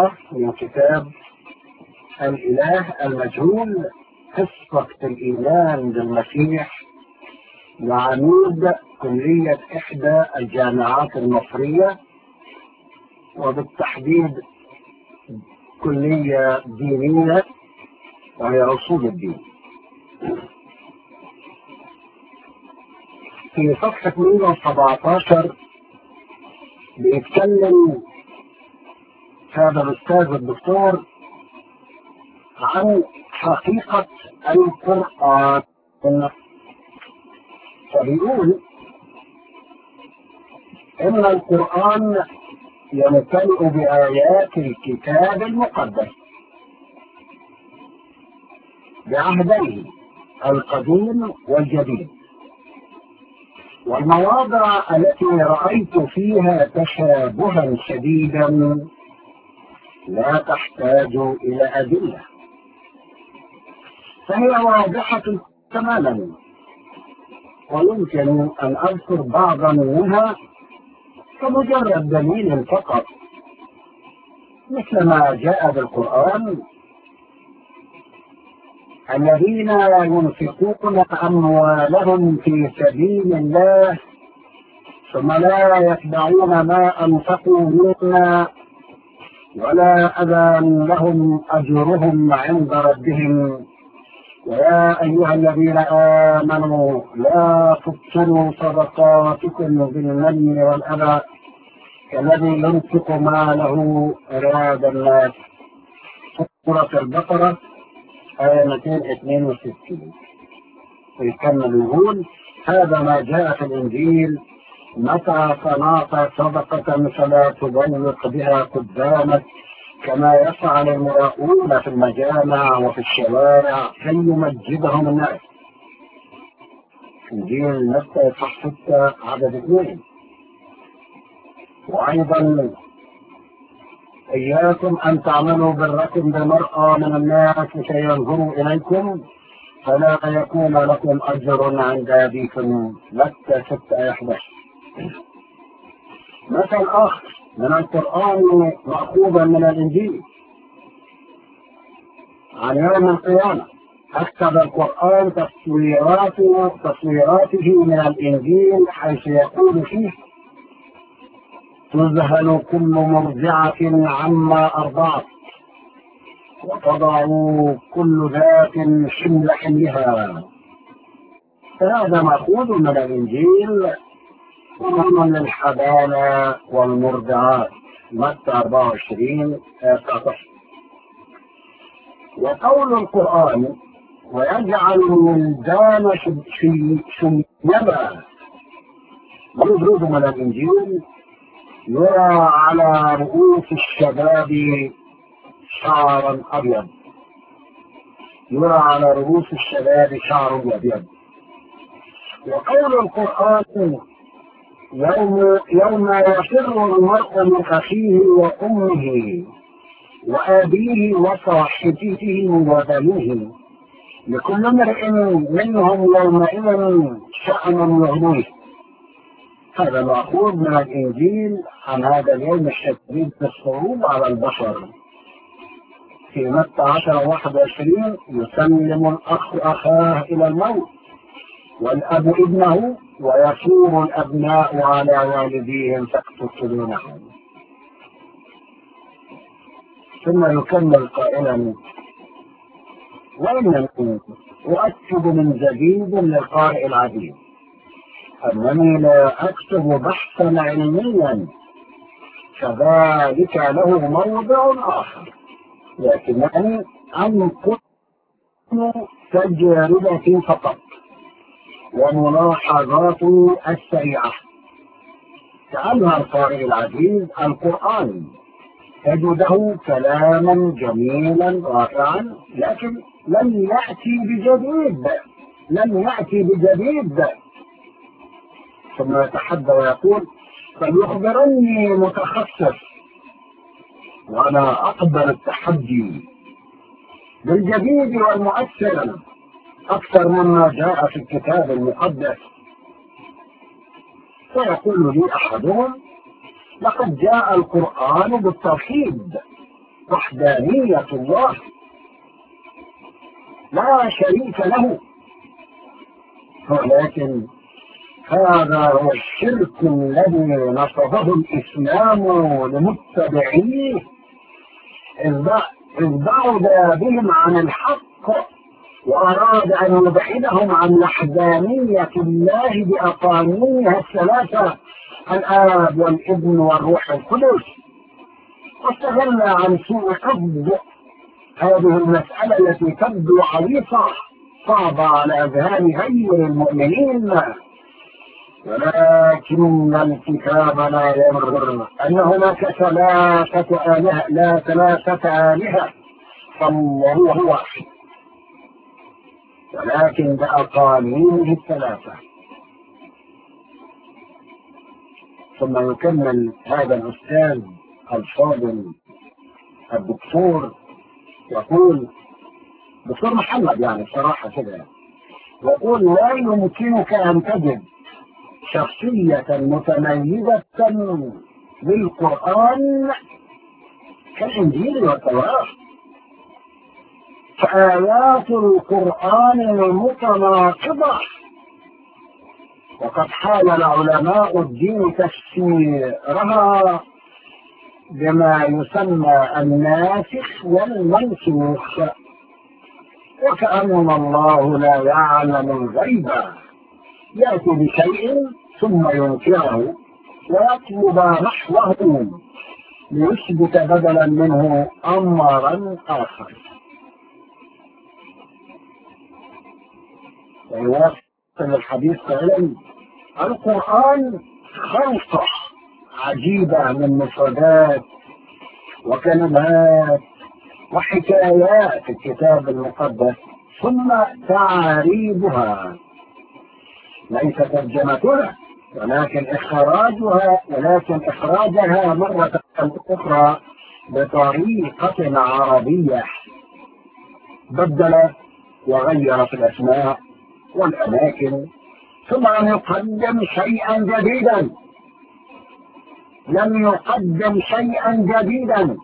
الله من كتاب الإله المجهول قصة الإيمان بالمسيح وعميد كلية إحدى الجامعات المصرية وبالتحديد كلية دينية وهي أصول الدين في صفحة 117 بيتكلم هذا الأستاذ الدكتور عن حقيقة القرآن فبيقول إن القرآن يمتلئ بآيات الكتاب المقدس بعهديه القديم والجديد والمواضع التي رأيت فيها تشابها شديدا لا تحتاج إلى أدلة فهي واضحة تماما ويمكن أن أذكر بعضا منها كمجرد دليل فقط مثل ما جاء بالقرآن الذين ينفقون أموالهم في سبيل الله ثم لا يتبعون ما أنفقوا منا ولا أذى لهم أجرهم عند ربهم ويا أيها الذين آمنوا لا تبطلوا صدقاتكم بالمن والأذى كالذي ينفق ماله إراد الناس سورة البقرة آية 262 ويكمل يقول هذا ما جاء في الإنجيل متى صنعت صدقة فلا تضيق بها قدامك كما يفعل المراؤون في المجامع وفي الشوارع كي يمجدهم الناس إنجيل متى صح ستة عدد اثنين وأيضا إياكم أن تعملوا بالركب بمرأة من الناس لكي ينظروا إليكم فلا يكون لكم أجر عند أبيكم متى ستة 11 مثل آخر من القرآن مأخوذا من الإنجيل عن يوم القيامة أكتب القرآن تصويرات تصويراته من الإنجيل حيث يقول فيه تذهل كل مرضعة عما أرضعت وتضع كل ذات حمل حملها فهذا مأخوذ من الإنجيل ومن للحضانة والمرضعات متى 24 آية 19 وقول القرآن ويجعل الولدان في شميما يبرز من الإنجيل يرى على رؤوس الشباب شعرا أبيض يرى على رؤوس الشباب شعر أبيض وقول القرآن يوم يوم يفر المرء من أخيه وأمه وأبيه وصاحبته وبنيه لكل امرئ منهم يومئذ شأن يغنيه هذا مأخوذ من الإنجيل عن هذا اليوم الشديد في الصعوبة على البشر في متى 10 21 يسلم الأخ أخاه إلى الموت والأب ابنه ويصور الأبناء على والديهم فيقتلونهم ثم يكمل قائلا وإنني أؤكد من جديد للقارئ العديد أنني لا أكتب بحثا علميا فذلك له موضع آخر لكنني أنقل تجربتي فقط وملاحظات السريعة كأنها القارئ العزيز القرآن تجده كلاما جميلا رائعا لكن لم يأتي بجديد لم يأتي بجديد ثم يتحدى ويقول فليخبرني متخصص وأنا أقبل التحدي بالجديد والمؤثر أكثر مما جاء في الكتاب المقدس فيقول لي أحدهم لقد جاء القرآن بالتوحيد وحدانية الله لا شريك له ولكن هذا هو الشرك الذي نصبه الإسلام لمتبعيه إذ بعد بهم عن الحق وأراد أن يبعدهم عن وحدانية الله بأقانيها الثلاثة الآب والابن والروح القدس واستغل عن سوء قصد هذه المسألة التي تبدو عويصة صعبة على أذهان غير المؤمنين ولكن الكتاب لا يمر أن هناك ثلاثة آلهة لا ثلاثة آلهة فالله واحد ولكن بأقانيمه الثلاثة ثم يكمل هذا الأستاذ الفاضل الدكتور يقول دكتور محمد يعني بصراحة كده يقول لا يمكنك أن تجد شخصية متميزة للقرآن كالإنجيل والتوراة فآيات القرآن المتناقضة وقد حاول علماء الدين تفسيرها بما يسمى الناسخ والمنسوخ وكأن الله لا يعلم الغيب يأتي بشيء ثم ينكره ويطلب نحوه ليثبت بدلا منه أمرا آخر ويواصل الحديث قائلا القرآن خلطة عجيبة من مفردات وكلمات وحكايات الكتاب المقدس ثم تعاريبها ليس ترجمتها ولكن إخراجها ولكن إخراجها مرة أخرى بطريقة عربية بدل وغير في الأسماء والأماكن ثم أن يقدم شيئا جديدا لم يقدم شيئا جديدا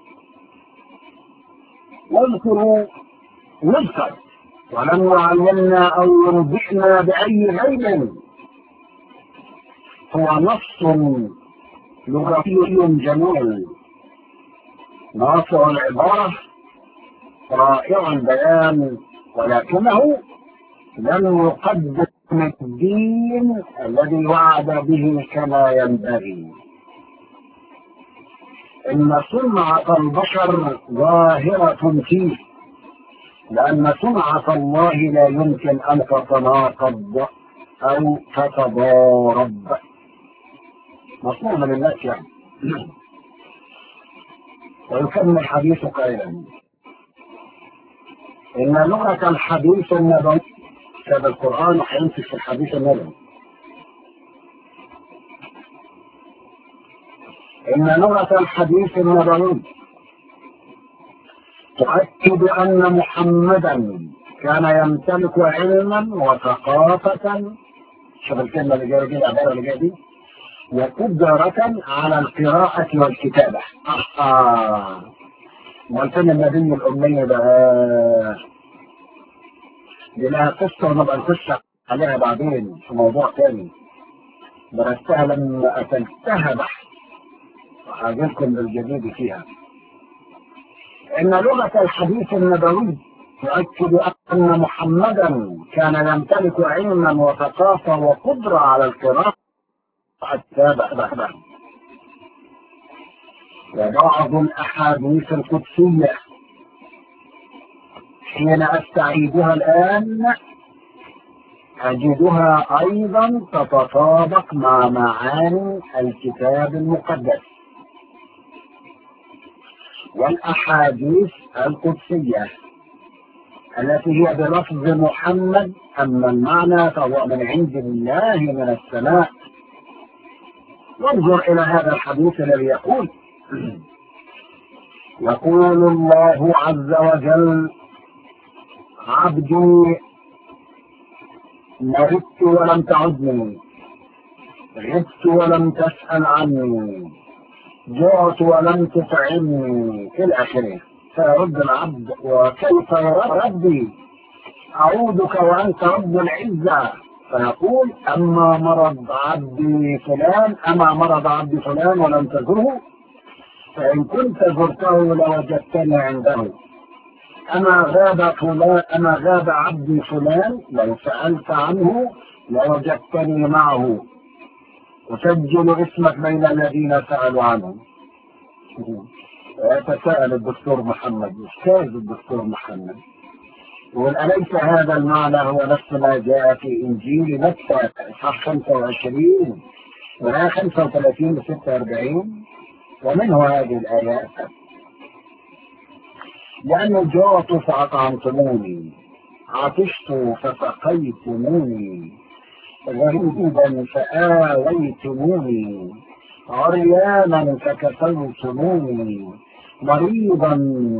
واذكروا نذكر ولم يعلمنا أو ينبئنا بأي غيب هو نص لغوي جميل ناصع العبارة رائع البيان ولكنه لم يقدم الدين الذي وعد به كما ينبغي إن صنعة البشر ظاهرة فيه لأن صنعة الله لا يمكن أن تتناقض أو تتضارب مصنوع من الناس يعني ويكمل الحديث قائلا إن لغة الحديث النبوي كتاب القرآن هيمسك في الحديث النبوي إن لغة الحديث النبوي تؤكد أن محمدا كان يمتلك علما وثقافة شوف الكلمة اللي جاية دي العبارة اللي جاية دي وقدرة على القراءة والكتابة آه ما كان النبي الأمي ده دي لها قصة ونبقى نخش عليها بعدين في موضوع تاني درستها لما قتلتها بحث وهجيلكم بالجديد فيها إن لغة الحديث النبوي تؤكد أن محمدا كان يمتلك علما وثقافة وقدرة على القراءة التابع بعده وبعض الأحاديث القدسية حين أستعيدها الآن أجدها أيضا تتطابق مع معاني الكتاب المقدس والأحاديث القدسية التي هي بلفظ محمد أما المعنى فهو من عند الله من السماء وانظر إلى هذا الحديث الذي يقول يقول الله عز وجل عبدي مرضت ولم تعدني غبت ولم تسأل عني جعت ولم تطعمني إلى آخره فيرد العبد وكيف يا ربي أعودك وأنت رب العزة فيقول أما مرض عبدي فلان أما مرض عبدي فلان ولم تزره فإن كنت زرته لوجدتني عنده أما غاب فلان أما غاب عبدي فلان لو سألت عنه لوجدتني معه أسجل اسمك بين الذين سألوا عنه يتساءل الدكتور محمد أستاذ الدكتور محمد يقول أليس هذا المعنى هو نفس ما جاء في إنجيل متى إصحاح 25 وآية 35 ل 46 ومنه هذه الآيات لأنه جوعت فأطعمتموني عطشت فسقيتموني غريبا فآويتموني عريانا فكسوتموني مريضا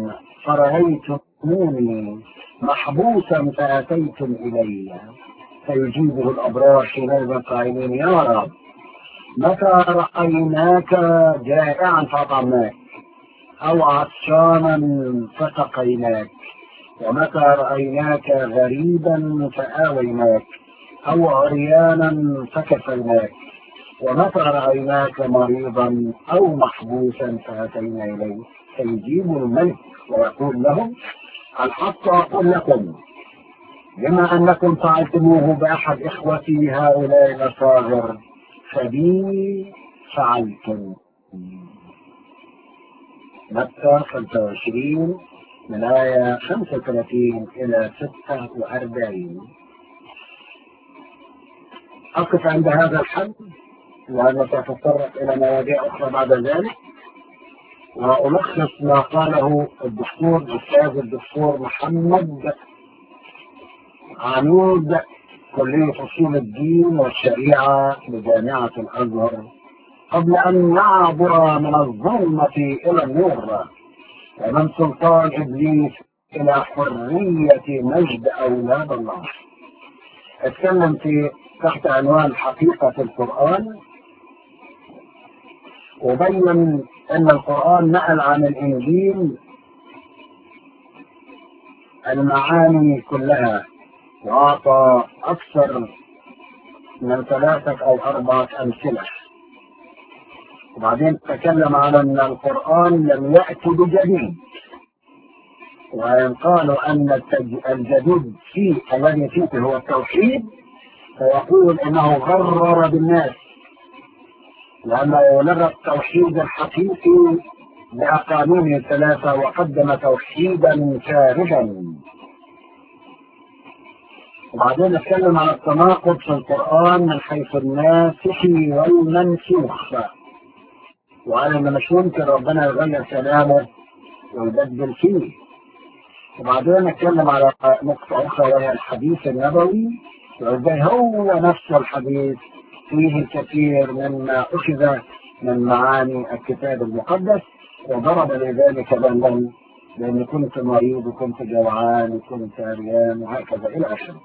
فرأيتموني محبوسا فأتيتم إلي فيجيبه الأبرار حينئذ قائلين يا رب متى رأيناك جائعا فأطعمناك أو عطشانا فسقيناك ومتى رأيناك غريبا فآويناك أو عريانا فكفيناك ومتى رأيناك مريضا أو محبوسا فأتينا إليه فيجيب الملك ويقول لهم الحق أقول لكم بما أنكم فعلتموه بأحد إخوتي هؤلاء الأصاغر فبي فعلتم متى 25 من آية 35 إلى 46 أقف عند هذا الحد لأنه سأتطرق إلى مواضيع أخرى بعد ذلك وألخص ما قاله الدكتور الأستاذ الدكتور محمد عنود كلية أصول الدين والشريعة بجامعة الأزهر قبل أن نعبر من الظلمة إلى النور ومن سلطان إبليس إلى حرية مجد أولاد الله اتكلم في تحت عنوان حقيقة القرآن وبين أن القرآن نقل عن الإنجيل المعاني كلها وأعطى أكثر من ثلاثة أو أربعة أمثلة وبعدين تكلم على أن القرآن لم يأتي بجديد وإن قالوا أن الجديد فيه الذي فيه هو التوحيد فيقول إنه غرر بالناس لأنه لغى التوحيد الحقيقي بأقانون الثلاثة وقدم توحيدا خارجا وبعدين نتكلم عن التناقض في القرآن من حيث الناسخ والمنسوخ وقال إن مش ممكن ربنا يغير كلامه ويبدل فيه وبعدين نتكلم على نقطة أخرى وهي الحديث النبوي وإزاي هو نفس الحديث فيه الكثير مما أخذ من معاني الكتاب المقدس وضرب لذلك بلا لأني كنت مريض وكنت جوعان وكنت عريان وهكذا إلى آخره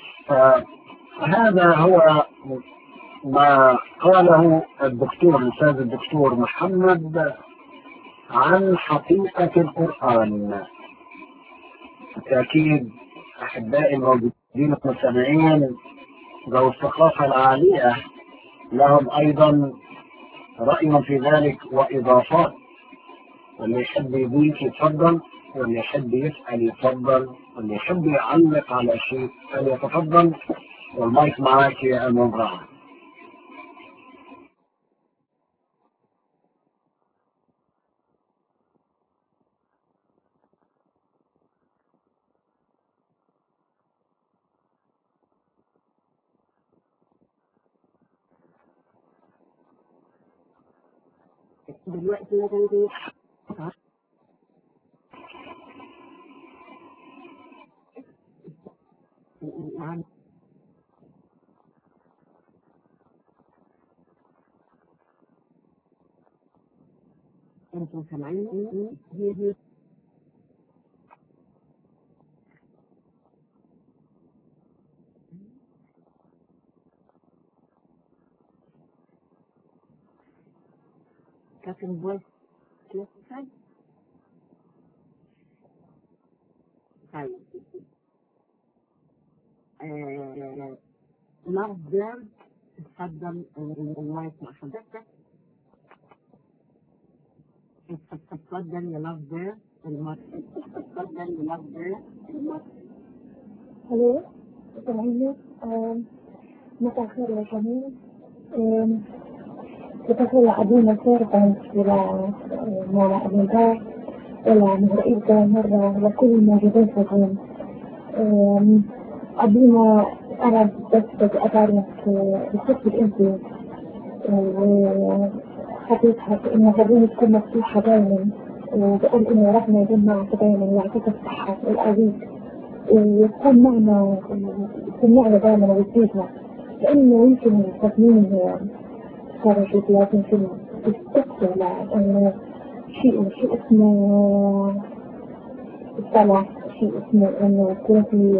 فهذا هو ما قاله الدكتور الأستاذ الدكتور محمد عن حقيقة القرآن بالتأكيد أحبائي الموجودين المستمعين ذو الثقافة العالية لهم أيضا رأي في ذلك وإضافات واللي يحب يضيف يتفضل واللي يحب يسأل يتفضل واللي يحب يعلق على شيء فليتفضل والمايك معاك يا المبرع دلوقتي نعم انتم سامعين second voice listen طيب آه، love bird اتفضل المايك مع حضرتك اتفضل يا love bird المايك اتفضل يا love bird المايك الو سامعيني آم، مساء الخير يا جميل آم، مساء الخير يا عدينا سيرفنت ولا ماما أمينتا ولا مهرئيب مرة لكل الموجودين في الروم آم، عدينا أنا بس بدي أعرف بخصوص أنت وحقيقة إنه هذه تكون مفتوحة دائما وبقول إنه ربنا يجمعك دائما ويعطيك الصحة والقوية ويكون معنا يكون معنا دائما ويزيدنا لأنه يمكن التصميم خارج لكن في التكتب لأنه شيء شيء اسمه الصلاة شيء اسمه إنه يكون في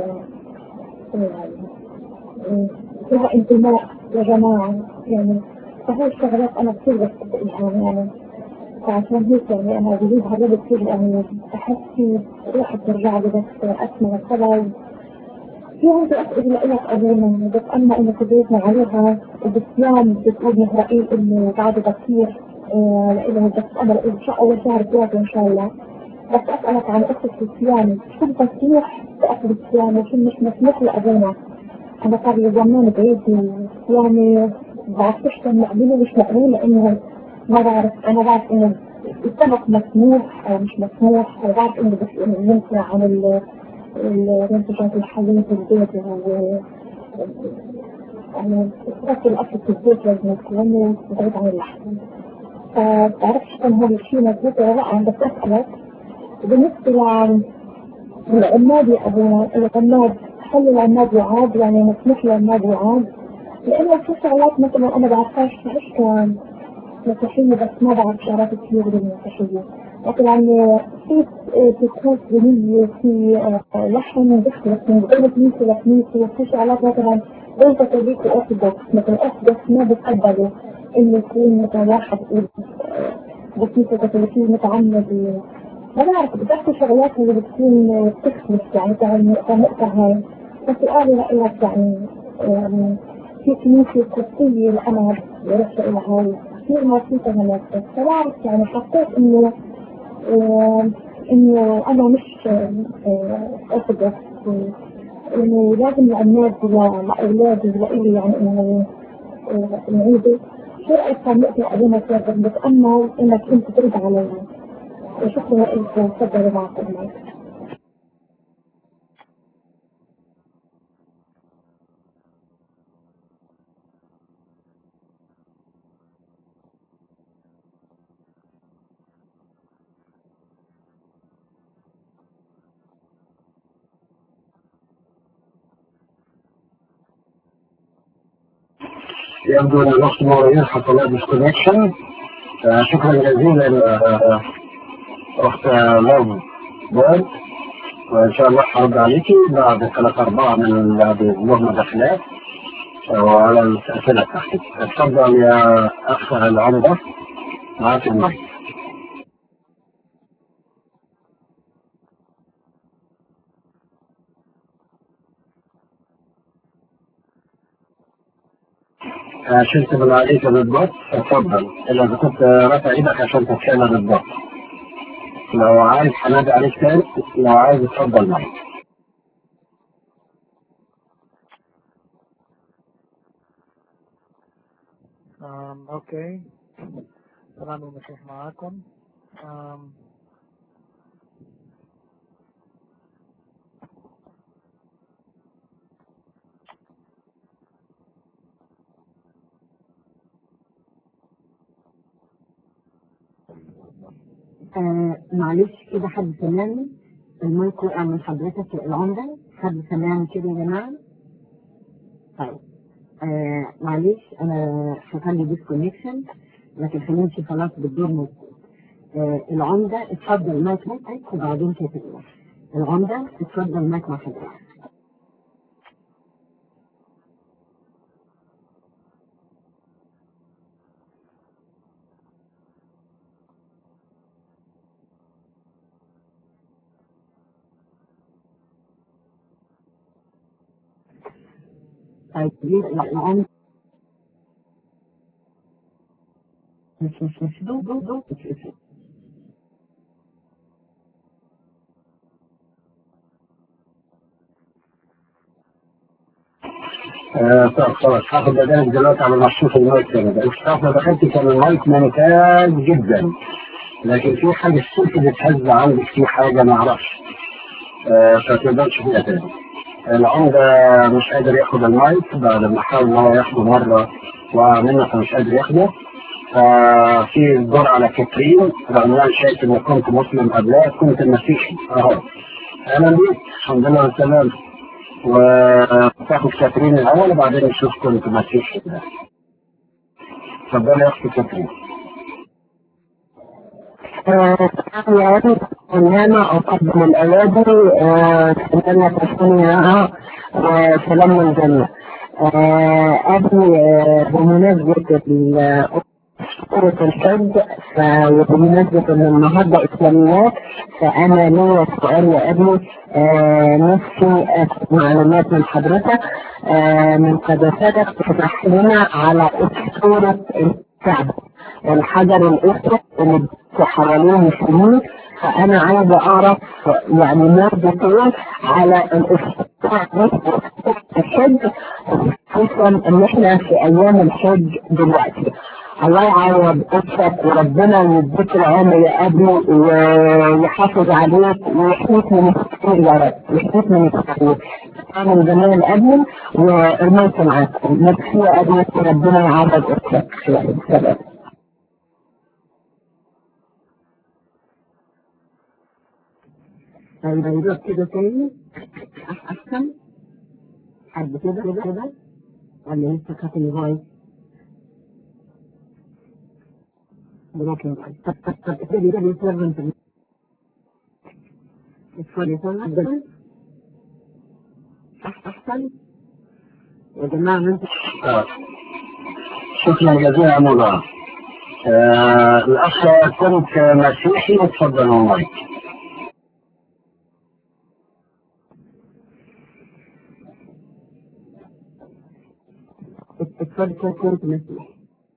فيها انتماء يا جماعة يعني فهي الشغلات أنا كثير بستقبلها يعني فعشان هيك يعني أنا بجيب هذول كثير يعني أحس في روحي بترجع لي بس أسمع الصلاة في عندي أسئلة لك أبونا بس أما إنك جاوبنا عليها وبالصيام بتقول مهرائيل إنه بعد بكير لإله بس أنا إن شاء الله شهر ثلاثة إن شاء الله بس أسألك عن قصة الصيام شو مسموح بأكل الصيام وشو مش مسموح لأبونا أنا صار لي زمان بعيد صيامي بعرفش كان مقبول مش مقبول لأنه ما بعرف أنا بعرف إنه السمك مسموح أو مش مسموح وبعرف إنه بس إنه ينفع عن ال المنتجات الحليب والبيض و يعني تأكل الأكل في البيت لازم يكون بعيد عن اللحم فبعرفش كان هذا الشيء مضبوط ولا لا بس أسألك بالنسبة للعماد يا أبونا العماد هل العماد يعاد يعني مسموح للعماد يعاد؟ لأنه في شغلات مثلا أنا بعرفهاش بعيش مسيحية بس ما بعرف شغلات كثير بالمسيحية لكن يعني في طقوس دينية في لحم بيختلف من بين كنيسة لكنيسة وفي شغلات مثلا بين كاثوليك وأرثوذكس مثلا أرثوذكس ما بتقبلوا إنه يكون مثلا واحد بكنيسة كاثوليكية متعمد ما بعرف بتحكي شغلات اللي بتكون بتختلف يعني تاع النقطة هاي فسؤالي لك يعني يعني في كنيسة قدسية الأمر ورحت إلى هاي كثير ما كنت هناك فبعرف يعني حسيت إنه آه إنه أنا مش أرثوذكس إنه لازم العناد لأولادي لإلي يعني إنه نعيده شو رأيك كان نقطة أبونا سابق بتأمل إنك أنت ترد علي شكرا لك تفضل معك المايك يبدو ان الوقت مريض حتى لا ديسكونكشن شكرا جزيلا اخت لوم بورد وان شاء الله هرد عليكي بعد ثلاث اربعه من بعد ظهر مداخلات وعلى الاسئله بتاعتك اتفضل يا اخ العمده معاك المايك شلت من عليك بالضبط اتفضل الا اذا كنت رافع ايدك عشان تتكلم بالضبط لو عايز هنادي عليك تاني لو عايز اتفضل معي Um, اوكي سلام المسيح معاكم um, آه معلش كده حد سمعني المايك وقع من حضرتك العمدة حد سمعني كده يا جماعة طيب آه معلش انا حصل لي ديسكونكشن لكن خلينا نمشي خلاص بالدور مظبوط آه العمدة اتفضل المايك معاك وبعدين كده العمدة اتفضل المايك مع حضرتك هيجيب العمر مش مش مش دو دو دو مش مش آه، طب خلاص هاخد بدالك دلوقتي على مشروط المايك تاني بقى مش عارف لو دخلت كان المايك ممتاز جدا لكن في حاجه الصوت بتهز عندك في حاجه ما اعرفش آه، فتقدرش فيها تاني العمدة مش قادر ياخد المايك بعد ما حاول ان هو ياخده مرة ومنه فمش قادر ياخده ففي الدور على كاترين رغم ان انا شايف اني كنت مسلم قبلها كنت مسيحي اهو اهلا بيك الحمد لله والسلام وتاخد كاترين الاول وبعدين نشوف كنت مسيحي ده اتفضلي يا اختي كاترين يعني إنما أقدم الأيادي سلامة تسميها وسلام من الجنة أبي بمناسبة سورة الحج وبمناسبة إن النهاردة إسلاميات فأنا ليا سؤال يا أبي نفسي أخذ معلومات من حضرتك من قداستك تشرح لنا على أسطورة الكعبة والحجر الأسود اللي حوالين المسلمين فأنا عايزة أعرف يعني ما بتقول على الأسطورة الحج خصوصا إن إحنا في أيام الحج دلوقتي الله يعوض قدسك وربنا يديك العمر يا ابني ويحافظ عليك ويحميك من التكفير يا رب يحميك من التكفير انا من زمان ابني والموت معاكم مكفي يا ابني ربنا يعوض قدسك سلام طيب نروح كده تاني احسن حد كده كده كده ولا لسه كاتب فويس ولكن طب طب طب ابتدي ده بيسيرفنت اتفضل اتفضل احسن يا جماعه انت آه. شكرا جزيلا يا مولانا آه، الأخ كنت مسيحي اتفضل المايك اتفضل كنت مسيح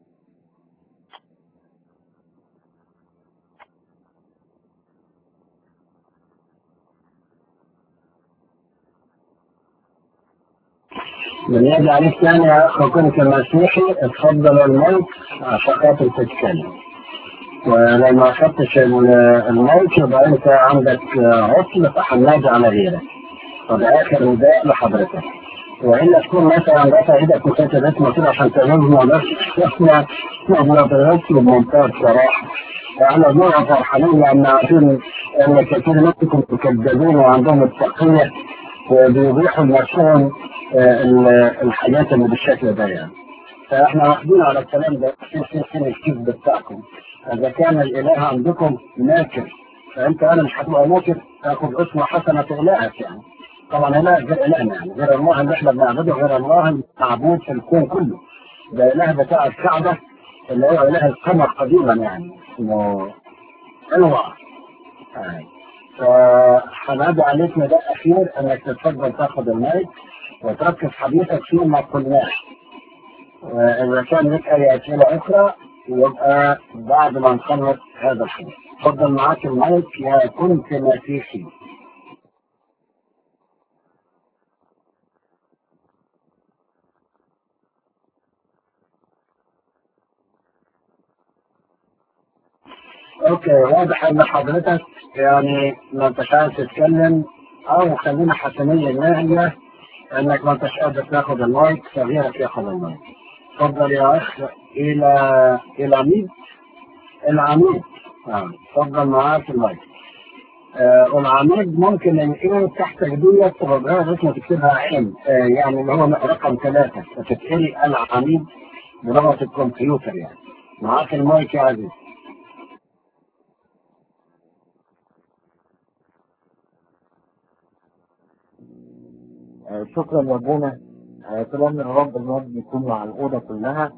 من يجي عليك تاني يا أخ كنت مسيحي اتفضل المايك عشان خاطر تتكلم ولو ما أخدتش ال- المايك يبقى أنت عندك عطل فهننادي على غيرك فده آخر نداء لحضرتك وإلا تكون مثلا رافع إيدك وكاتب اسمه كده عشان تهزنا بس إحنا ما بنقدرش بمنتهى الصراحة احنا بنبقى فرحانين لأن عارفين إن كتير منكم مكذبين وعندهم التقية وبيبيحوا لنفسهم آه، ال- الحاجات اللي بالشكل ده يعني فاحنا واخدين على الكلام ده فين فين فين الكذب بتاعكم اذا كان الاله عندكم ماكر فانت انا مش هتبقى ماكر تاخد اسم حسنه الهك يعني طبعا اله غير الهنا يعني غير الله اللي احنا بنعبده غير الله المعبود في الكون كله ده اله بتاع الكعبه اللي هو اله القمر قديما يعني اسمه انور آه. فهنادي عليك نداء اخير انك تتفضل تاخد المايك وتركز حديثك فيما قلناه وإذا كان لك أي أسئلة أخرى يبقى بعد ما نخلص هذا الحديث تفضل معاك المايك يا كنت مسيحي اوكي واضح ان حضرتك يعني ما انتش عايز تتكلم او خلينا حسنية ناهية انك ما انتش قادر تاخد المايك فغيرك ياخد المايك اتفضل يا اخ الى الى مين العميد آه. اتفضل معاك المايك آه والعميد ممكن ينقله تحت ديت تبقى اسمه تكتبها عين آه يعني اللي هو رقم ثلاثة فتتقري العميد بلغة الكمبيوتر يعني معاك المايك يا عزيز آه، شكرا يا ابونا آه، كلام الرب المجد يكون مع الأوضة كلها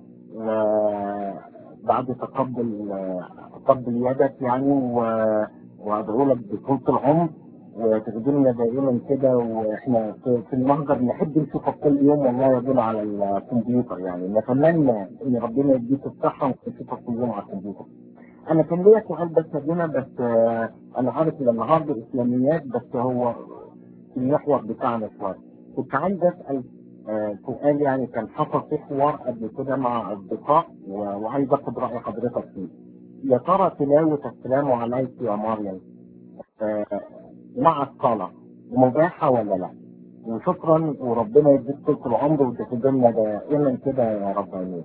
وبعد تقبل آه، تقبل يدك يعني و- وأدعو لك بطولة العمر وتخدمنا دائما كده واحنا في في المهجر نحب نشوفك كل يوم والله يا ابونا على الكمبيوتر يعني نتمنى ان ربنا يديك الصحه ونشوفك كل يوم على الكمبيوتر. انا كان ليا سؤال بس يا ابونا بس آه، انا عارف ان النهارده اسلاميات بس هو المحور بتاعنا شويه. كنت عايز اسال آه، سؤال يعني كان حصل في حوار قبل كده مع اصدقاء و- وعايز اخد راي حضرتك فيه. يا ترى تلاوه السلام عليك يا مريم آه، مع الصلاة مباحة ولا لا؟ وشكرا وربنا يديك طول العمر وتخدمنا دائما كده يا رب امين.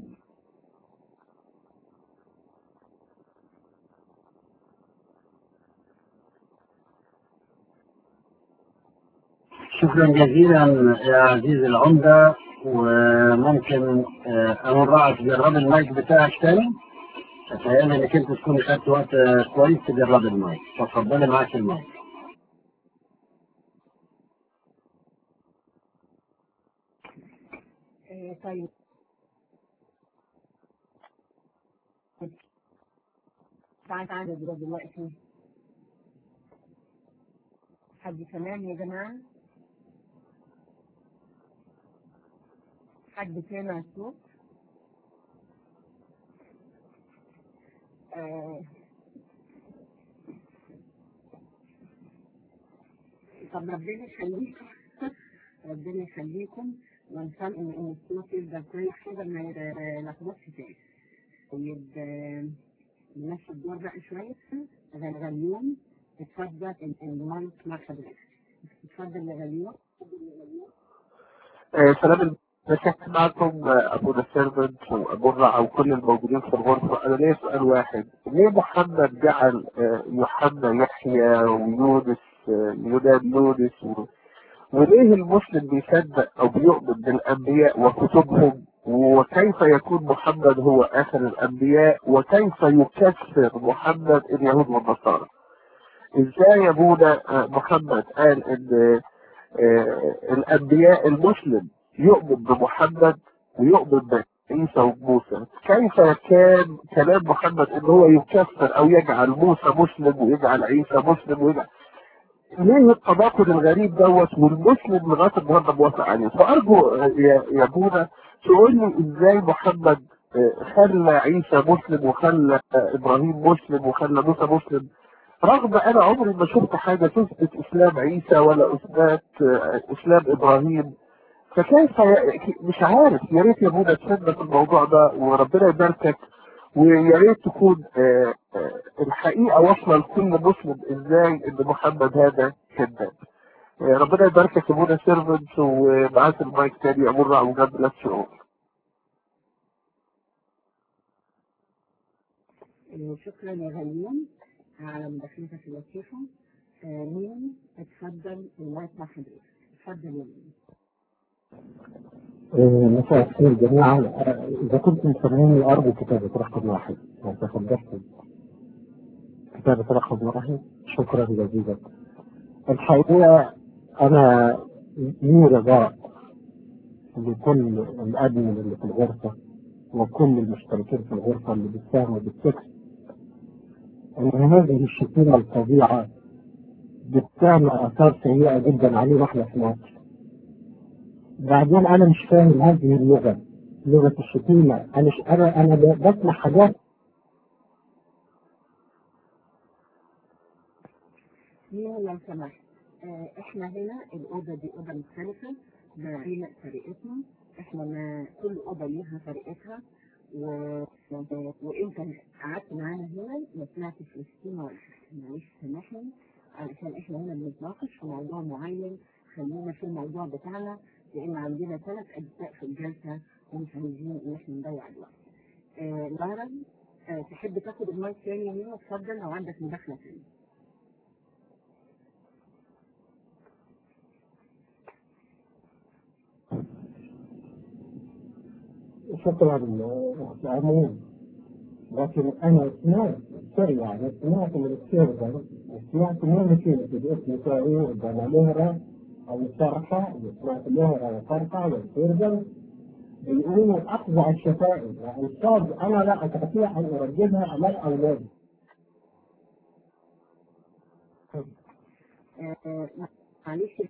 شكرا جزيلا يا عزيزي العمدة وممكن آه، أنا رأيك تجرب المايك بتاعك تاني أتهيألي إنك أنت تكون خدت وقت آه، كويس تجرب المايك فاتفضلي معاك المايك آه، طيب تعال تعال دلوقتي دلوقتي حد كمان يا جماعة حد سامع الصوت آه، طب ربنا يخليكم ربنا يخليكم ونصلي ان إن الصوت يبقى كويس كده ما يلخبطش تاني طيب آه، نمشي الدور بقى شوية غ- غليون اتفضل ال- المايك مع حضرتك اتفضل يا غليون آه، سلام المسيح معكم آه، ابونا سيرفنت وابو الرع وكل الموجودين في الغرفه انا ليا سؤال واحد ليه محمد جعل آه، يوحنا يحيى ويونس آه، يونان يونس و- وليه المسلم بيصدق او بيؤمن بالانبياء وكتبهم وكيف يكون محمد هو اخر الانبياء وكيف يكفر محمد اليهود والنصارى ازاي يا ابونا آه، محمد قال ان آه، الانبياء المسلم يؤمن بمحمد ويؤمن بعيسى وموسى كيف كان كلام محمد ان هو يكفر او يجعل موسى مسلم ويجعل عيسى مسلم ويجعل ليه التناقض الغريب دوت والمسلم لغايه النهارده موافق عليه فارجو آه، يا يا ابونا تقول لي ازاي محمد آه، خلى عيسى مسلم وخلى آه، ابراهيم مسلم وخلى موسى مسلم رغم انا عمري ما شفت حاجه تثبت اسلام عيسى ولا اثبات آه، اسلام ابراهيم فكيف ي- مش عارف يا ريت يا ابونا تفيدنا في الموضوع ده وربنا يباركك ويا ريت تكون آه، آه، الحقيقه واصله لكل مسلم ازاي ان محمد هذا كذاب آه، ربنا يباركك يا ابونا سيرفنت ومعاك المايك تاني يا ابو على وجنب لا شعور آه، شكرا يا غليون على مداخلتك اللطيفة آه، مين اتفضل المايك مع حضرتك اتفضل يا مين آه، مساء الخير جميعا آه، اذا كنتم سامعيني ارجو كتابة رقم واحد لو تفضلتم كتابة رقم واحد شكرا جزيلا الحقيقة انا لي رجاء لكل الادمن اللي في الغرفة وكل المشتركين في الغرفة اللي بيساهموا بالتكست ان هذه الشتيمة الفظيعة بتعمل اثار سيئة جدا علينا احنا في مصر بعدين انا مش فاهم هذه اللغه لغه الشتيمه انا ش... انا انا ب- بسمع حاجات مين لو سمحت آه، احنا هنا الاوضه دي اوضه مختلفه ما لينا طريقتنا احنا ما كل اوضه ليها طريقتها و... و- وانت قعدت معانا هنا ما سمعتش الشتيمه ولا حاجه معلش سامحني علشان احنا هنا بنتناقش في موضوع معين خلينا في الموضوع بتاعنا لان عندنا ثلاث اجزاء في الجلسه ومش عايزين ان احنا نضيع الوقت. آه لارا آه تحب تاخد المايك تاني هنا اتفضل لو عندك مداخله تانيه. شكرا العموم لكن انا سمعت سوري يعني سمعت من السيرفر سمعت من كلمه باسم تاريخ بنا مهرة او فرقه وسمعت مهرة وفرقه والسيرفر بيقولوا افظع الشتائم يعني الصاد انا لا استطيع ان ارددها امام اولادي آه، معلش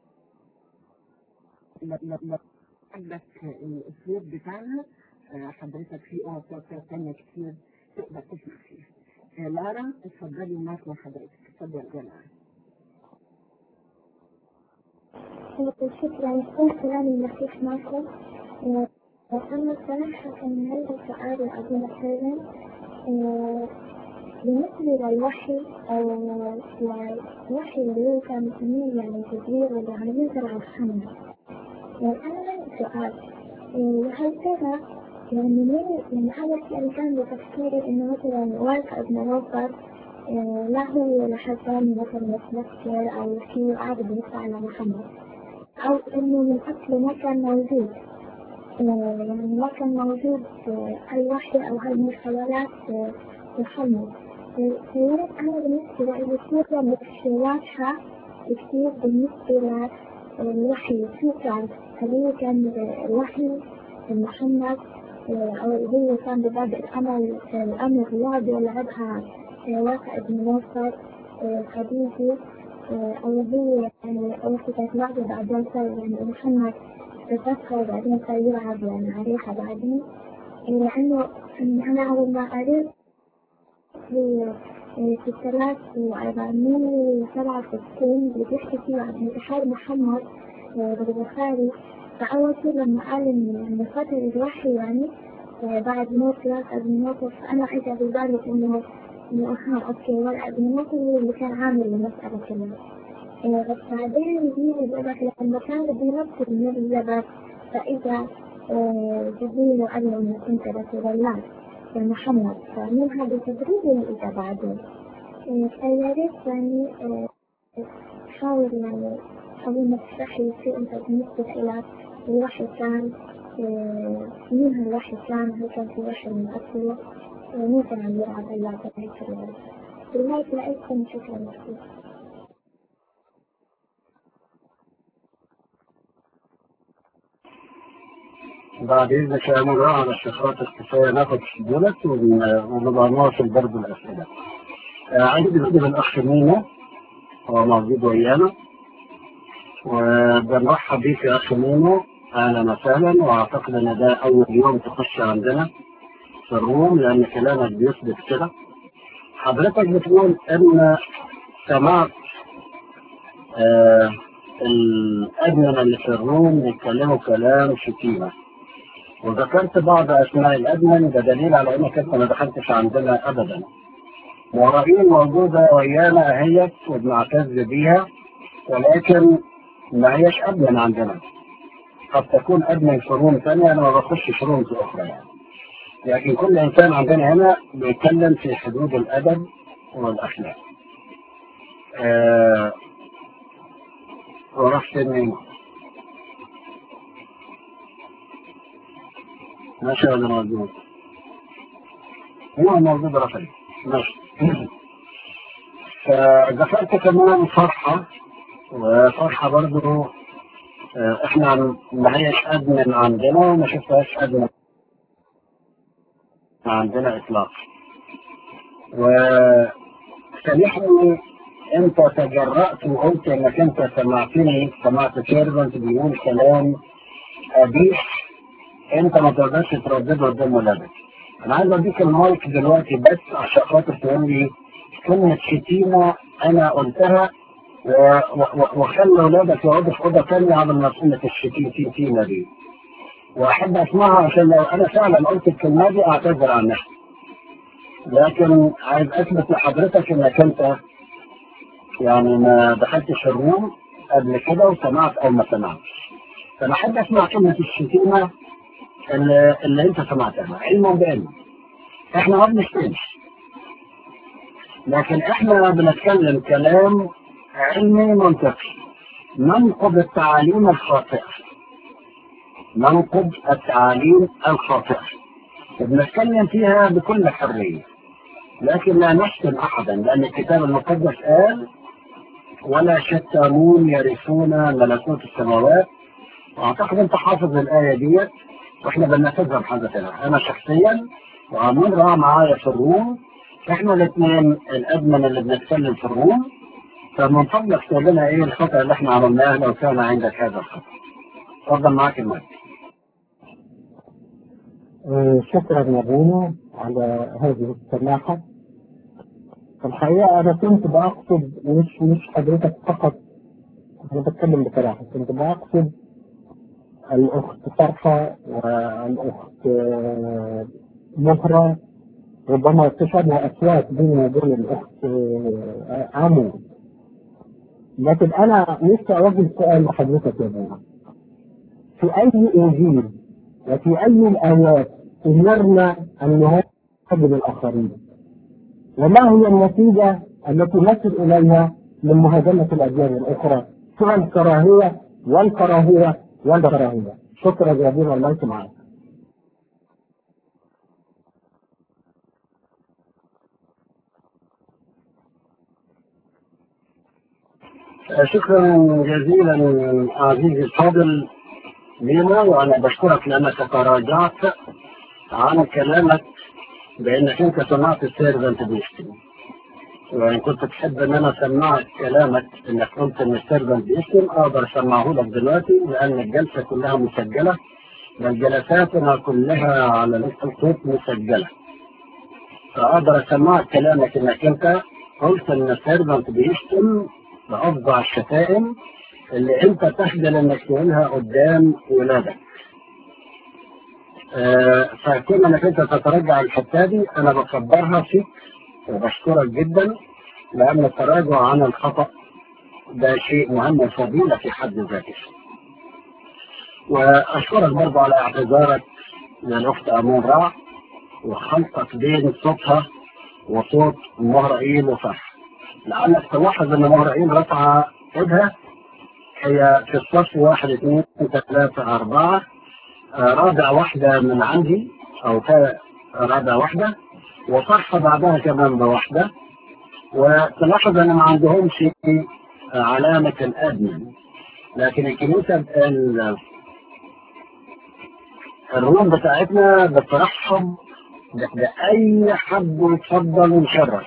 لا لا لا عندك الاسلوب بتاعنا آه، حضرتك في اوقات تانية كتير تقدر تسمع فيها آه، لارا اتفضلي الناس لحضرتك اتفضل يا لارا شكرا كل كلام المسيح معكم آه، أنا صراحة كان عندي سؤال لأبونا فعلا بالنسبة للوحي أو الوحي اللي هو كان مسميه يعني تدبير واللي عم ينزل على الحمد يعني أنا عندي سؤال آه، هل ترى يعني مين يعني أول شيء كان بتفكيري إنه مثلا والد ابن نوفل آه، لا هو ولا حد ثاني مثلا متذكر أو شيء عادي بيطلع على محمد أو إنه من أصله ما كان موجود آه، يعني ما كان موجود آه، الوحي أو هالمحاولات آه، محمد فياريت أنا بالنسبة لي الصورة مش واضحة كثير بالنسبة للوحي شو كان هل هو كان الوحي محمد آه، أو هو كان بباب الأمل الأمر الرياضي اللي عندها واقع بن ناصر آه، خديجة آه، أو هو يعني أول شيء كانت لعبة بعدين صار يعني محمد تذكر وبعدين صار يلعب يعني عليها بعدين لأنه أنا أول ما قريت في في الثلاث وأربعمية سبعة وستين اللي بيحكي فيه عن انتحار محمد بالبخاري فأول شيء لما قال إن إن فترة الوحي يعني بعد موت ورقة بن نوفل فأنا إجا ببالي إنه إنه أها أوكي ورقة بن نوفل هو اللي كان عامل المسألة كلها بس بعدين بيجي بيقول لك لما كان بده ينفذ من اللبس فإذا جبريل قال له إنك أنت رسول الله يا محمد فمن هذا التدريب اللي إجا بعدين فيا ريت يعني حاول يعني حاول ما تشرح لي شو أنت بالنسبة إلى الوحي كان مين هالوحي كان هل كان في وحي من أصله مين كان عم يلعب اللعبة هيك في النهاية لقيتكم شكرا كثير بعد إذنك يا مرة على الشخصات الكفاية ناخد دولت ونبقى نواصل برضه الأسئلة. آه، عندي بالنسبة للأخ مينا هو موجود ويانا وبنرحب بيك يا أخ مينا أهلا وسهلا وأعتقد إن ده أول يوم تخش عندنا في الروم لأن كلامك بيثبت كده. حضرتك بتقول إن سمعت آه الأدمنة اللي في الروم بيتكلموا كلام شتيمة. وذكرت بعض اسماء الادمن ده دليل على انك انت ما دخلتش عندنا ابدا ورائين موجوده ويانا اهيت وبنعتز بيها ولكن ما هيش ادمن عندنا قد تكون ادمن في روم ثانيه انا ما بخشش روم اخرى يعني لكن كل انسان عندنا هنا بيتكلم في حدود الادب والاخلاق آه ورحت منين ماشي ولا موجود؟ هو موجود رفعي ماشي فذكرت كمان فرحة وفرحة برضو آه، احنا ما هيش ادمن عندنا وما شفتهاش ادمن عندنا اطلاقا وسامحني انت تجرأت وقلت انك انت سمعتني سمعت سيرفنت بيقول كلام قبيح انت ما تقدرش تردده قدام ولادك انا عايز اديك المايك دلوقتي بس عشان خاطر تقول لي كلمة شتيمة انا قلتها و- و- وخلي ولادك يقعدوا في اوضه ثانيه على ما كلمة الشتيمة دي واحب اسمعها عشان لو انا فعلا قلت الكلمه دي اعتذر عنها لكن عايز اثبت لحضرتك انك انت يعني ما دخلتش الروم قبل كده وسمعت او ما سمعتش فانا احب اسمع كلمه الشتيمه اللي, اللي انت سمعتها علما بعلم احنا ما بنشتمش لكن احنا بنتكلم كلام علمي منطقي ننقض التعاليم الخاطئه ننقض التعاليم الخاطئه وبنتكلم فيها بكل حريه لكن لا نشتم احدا لان الكتاب المقدس قال ولا شتامون يرثون ملكوت السماوات واعتقد انت حافظ الايه ديت واحنا بننفذها بحاجتنا انا شخصيا وعمرها معايا في الروم احنا الاثنين الادمن اللي بنتكلم في الروم فمن فضلك تقول لنا ايه الخطأ اللي احنا عملناه لو كان عندك هذا الخطأ اتفضل معاك المايك آه، شكرا يا بونا على هذه السماحة الحقيقة أنا كنت بقصد مش مش حضرتك فقط أنا بتكلم بصراحة كنت بقصد الأخت فرحة والأخت آه، مهرة ربما تشابه أصوات بيني وبين الأخت آه، عمو لكن أنا نفسي أوجه سؤال لحضرتك يا بونا في أي إنجيل وفي أي الآيات أمرنا أن نهاجم الآخرين وما هي النتيجة التي نصل إليها من مهاجمة الأديان الأخرى سوى الكراهية والكراهية والكراهية شكرا جزيلا الله معك شكرا جزيلا عزيزي الفاضل لينا وانا بشكرك لانك تراجعت عن كلامك بانك انت سمعت السيرفنت بيشتم وان كنت تحب ان انا اسمعك كلامك انك قلت ان السيرفنت بيشتم اقدر اسمعه لك دلوقتي لان الجلسه كلها مسجله بل جلساتنا كلها على الصوت مسجله فاقدر اسمعك كلامك انك انت قلت ان السيرفنت بيشتم بافظع الشتائم اللي انت تخجل انك تقولها قدام ولادك آه فكون انك انت تتراجع الحته دي انا بصبرها فيك وبشكرك جدا لان التراجع عن الخطا ده شيء مهم وفضيله في حد ذاته واشكرك برضه على اعتذارك للاخت امون رع وخلطك بين صوتها وصوت مهرئيل وفرح لعلك تلاحظ ان مهرئيل رفع ايدها هي في الصف واحد اثنين ثلاثة أربعة آه، رابع واحدة من عندي أو تا- رابع واحدة وصح بعدها كمان بواحدة وتلاحظ أن ما عندهمش آه، علامة الأدمن لكن الكنيسة ال- الروم بتاعتنا بترحب ب- بأي حد يتفضل ويشرف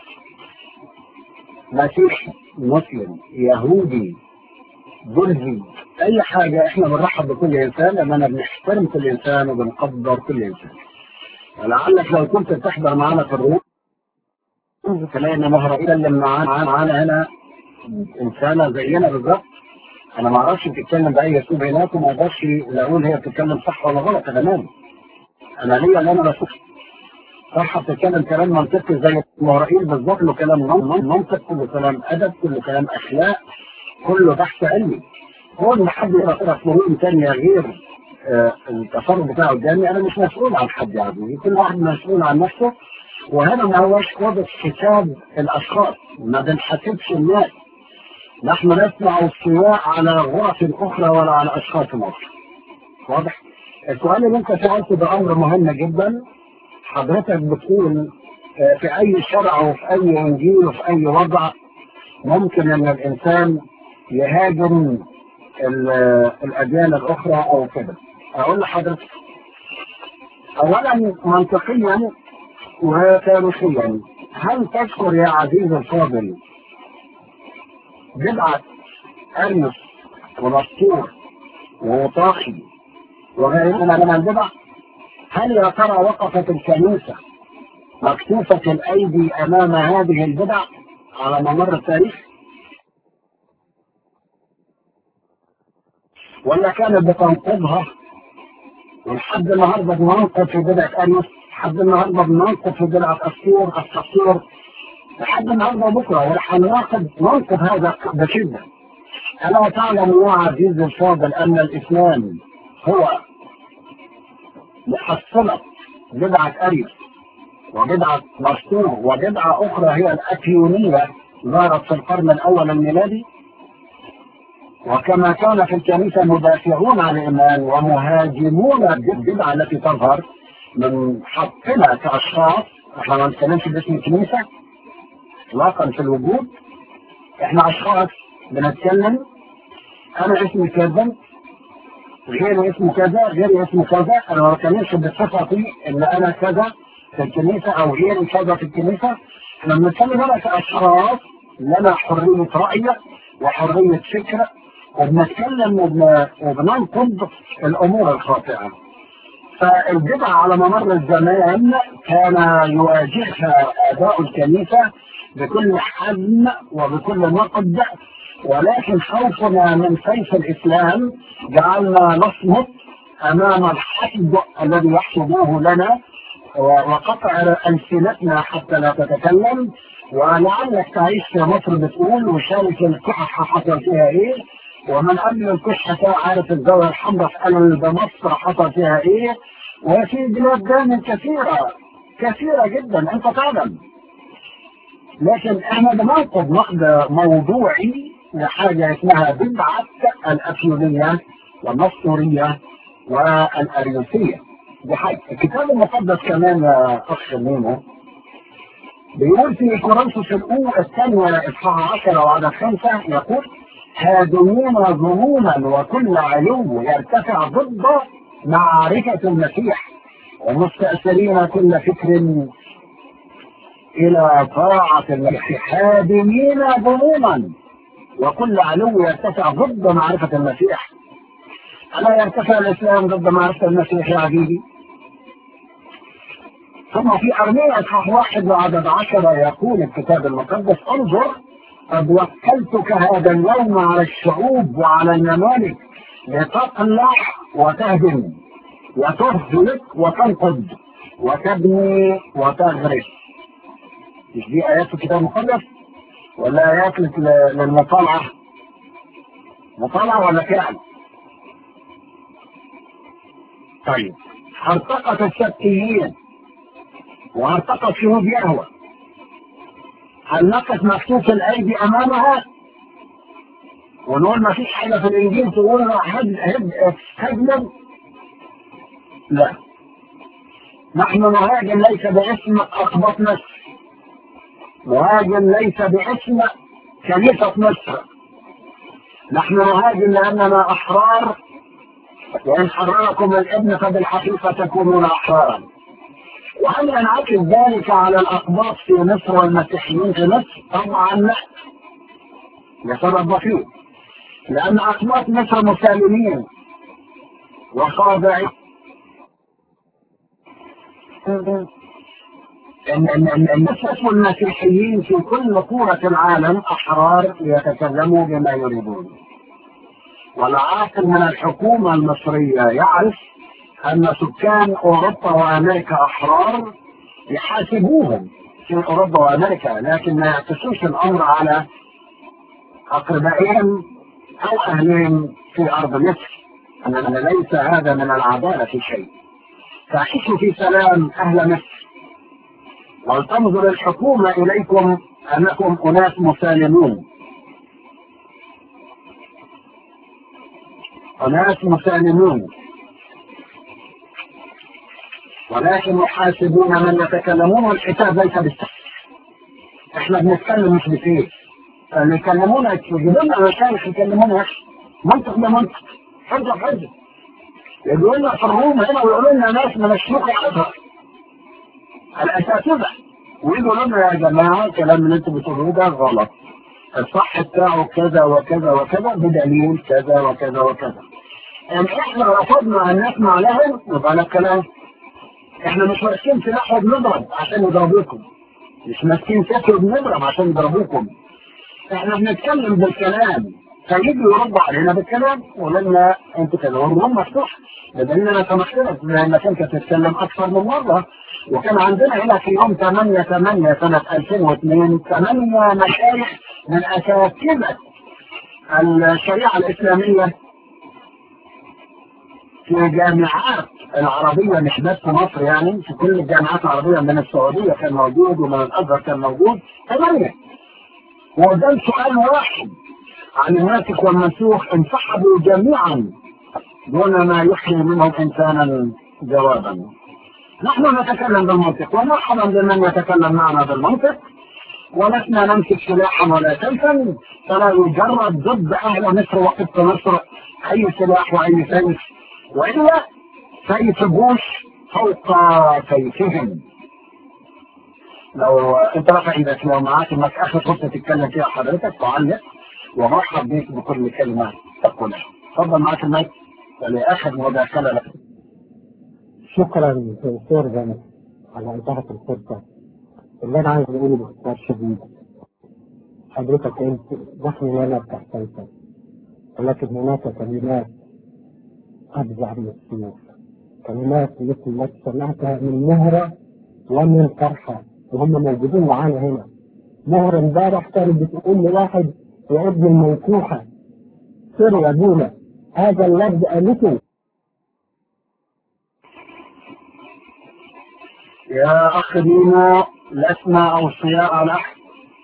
مسيحي مسلم يهودي بلدي اي حاجه احنا بنرحب بكل انسان لاننا بنحترم كل انسان وبنقدر كل انسان ولعلك لو كنت تحضر معانا في الروم تلاقي ان مهرة يتكلم معانا معانا هنا انسانه زينا بالظبط انا ما اعرفش تتكلم باي اسلوب هناك وما اقدرش لا اقول هي بتتكلم صح ولا غلط انا مالي انا ليا اللي انا بشوفه صح بتتكلم كلام منطقي زي مهرائيل بالظبط كله كلام من- منطق كله كلام ادب كله كلام اخلاق كله بحث علمي هو ان حد يقرا فنون ثانيه غير آه، التصرف بتاعه قدامي انا مش مسؤول عن حد يا عزيزي كل واحد مسؤول عن نفسه وهنا ما هوش قضية حساب الاشخاص ما بنحاسبش الناس نحن نسمع السواء على غرف اخرى ولا على اشخاص اخرى واضح السؤال اللي انت سالته ده امر مهم جدا حضرتك بتقول آه، في اي شرع وفي اي انجيل وفي اي وضع ممكن ان الانسان يهاجم ال- الاديان الاخرى او كده اقول لحضرتك اولا منطقيا وتاريخيا هل تذكر يا عزيزي الفاضل بدعة أرنس ونسطور ووطاخي وغيرها من البدع هل يا ترى وقفت الكنيسة مكتوفة الأيدي أمام هذه البدع على ممر التاريخ؟ ولا كانت بتنقضها ولحد النهارده بننقض في بدعة أنس لحد النهارده بننقض في بدعة السور التفسير لحد النهارده بكره ورح نناقض ننقض هذا بشدة ألا تعلم يا عزيزي الفاضل أن الإسلام هو محصلة بدعة أريس وبدعة مسطور وبدعة أخرى هي الأكيونية ظهرت في القرن الأول الميلادي وكما كان في الكنيسة مدافعون عن الإيمان ومهاجمون البدعة التي تظهر من حقنا كأشخاص احنا ما نتكلمش باسم الكنيسة اطلاقا في الوجود احنا أشخاص بنتكلم أنا اسمي كذا غيري اسمه كذا غيري اسمه كذا أنا ما بتكلمش بصفتي إن أنا كذا في الكنيسة أو غيري كذا في الكنيسة احنا بنتكلم هنا كأشخاص لنا حرية رأي وحرية فكر وبنتكلم وبن- وبننقد الأمور الخاطئة فالبدع على ممر الزمان كان يواجهها آباء الكنيسة بكل حزم وبكل نقد ولكن خوفنا من سيف الإسلام جعلنا نصمت أمام الحسد الذي يحسدوه لنا وقطع ألسنتنا حتى لا تتكلم ولعلك تعيش في مصر بتقول وشارك الكحة حصل فيها ايه ومن قبل الكحة عارف الزاوية الحمراء في قلب مصر حصل فيها ايه وفي بلاد دائما كثيرة كثيرة جدا انت تعلم لكن احنا بننقد نقد موضوعي لحاجة اسمها بدعة الأفيونية والنصورية والأريوسية دي حاجة الكتاب المقدس كمان يا أخ ميمو بيقول في كورنثوس الأولى الثانية إصحاح 10 وعدد خمسة يقول هادمين ظنونا وكل علو يرتفع ضد معرفة المسيح ومستأثرين كل فكر إلى طاعة المسيح هادمين ظنونا وكل علو يرتفع ضد معرفة المسيح ألا يرتفع الإسلام ضد معرفة المسيح يا عزيزي ثم في أرمية إصحاح واحد وعدد عشرة يقول الكتاب المقدس انظر قد وكلتك هذا اليوم على الشعوب وعلى الممالك لتقلع وتهدم وتهلك وتنقض وتبني وتغرس مش دي آيات في الكتاب المقدس ولا آيات لل- للمطالعة مطالعة ولا فعل طيب ارتقت السبتيين وارتقت شهود يهوى هل نقف مكتوب في الايدي امامها ونقول ما فيش حاجه في الانجيل تقول هد هد هدم لا نحن نهاجم ليس باسم اقباط مصر نهاجم ليس باسم كنيسه مصر نحن نهاجم لاننا احرار وان حرركم الابن فبالحقيقه تكونون احرارا وهل ينعكس ذلك على الأقباط في مصر والمسيحيين في مصر؟ طبعا لا. لسبب بسيط. لأن أقباط مصر مسالمين وخاضعين. إن إن إن المسيح والمسيحيين في كل قورة العالم أحرار يتكلموا بما يريدون. والعاقل من الحكومة المصرية يعرف أن سكان أوروبا وأمريكا أحرار يحاسبوهم في أوروبا وأمريكا لكن ما يعكسوش الأمر على أقربائهم أو أهلهم في أرض مصر أن ليس هذا من العدالة في شيء فعيشوا في سلام أهل مصر ولتنظر الحكومة إليكم أنكم أناس مسالمون أناس مسالمون ولكن يحاسبون من يتكلمون والحساب ليس بالسهل احنا بنتكلم مش بسيف اللي يكلمونا يجيبوا لنا مشايخ يكلمونا منطق بمنطق حجة بحجة يقولوا لنا في الروم هنا ويقولوا لنا ناس من الشيوخ الازهر الاساتذه ويقولوا لنا يا جماعه الكلام اللي انتم بتقولوه ده غلط الصح بتاعه كذا وكذا وكذا بدليل كذا وكذا وكذا ان احنا رفضنا ان نسمع لهم يبقى ده الكلام احنا مش ماسكين سلاح وبنضرب عشان يضربوكم مش ماسكين سلاح وبنضرب عشان يضربوكم احنا بنتكلم بالكلام فيجوا يردوا علينا بالكلام ولما انت كده والروم مفتوح بدليل انا سمحت لك لانك انت تتكلم اكثر من مره وكان عندنا هنا في يوم 8 8 سنه 2002 ثمانيه مشايخ من اساتذه الشريعه الاسلاميه في جامعات العربية مش بس في مصر يعني في كل الجامعات العربية من السعودية كان موجود ومن الأزهر كان موجود ثمانية وقدام سؤال واحد عن الناسخ والمنسوخ انسحبوا جميعا دون ما يحيي منهم إنسانا جوابا نحن نتكلم بالمنطق ومرحبا بمن يتكلم معنا بالمنطق ولسنا نمسك سلاحا ولا سيفا فلا يجرد ضد أهل مصر وقبط مصر أي سلاح وأي سيف وإلا سيف بوش فوق سيفهم لو انت رافع ايدك لو معاك انك اخر فرصه تتكلم فيها حضرتك تعلق ومرحب بيك بكل كلمه تقولها اتفضل معاك المايك لاخر مداخله لك شكرا دكتور جمال على إتاحة الفرصة اللي أنا عايز أقوله باختصار شديد حضرتك قلت نحن لا نفتح سيفا ولكن هناك كلمات أفظع من السيوف كلمات مثل ما سمعتها من مهرة ومن فرحة وهم موجودين معانا هنا مهرة امبارح كانت بتقول لواحد يا ابن المنكوحة سر يا ابونا هذا اللفظ قالته يا اخ دينا لسنا اوصياء على احد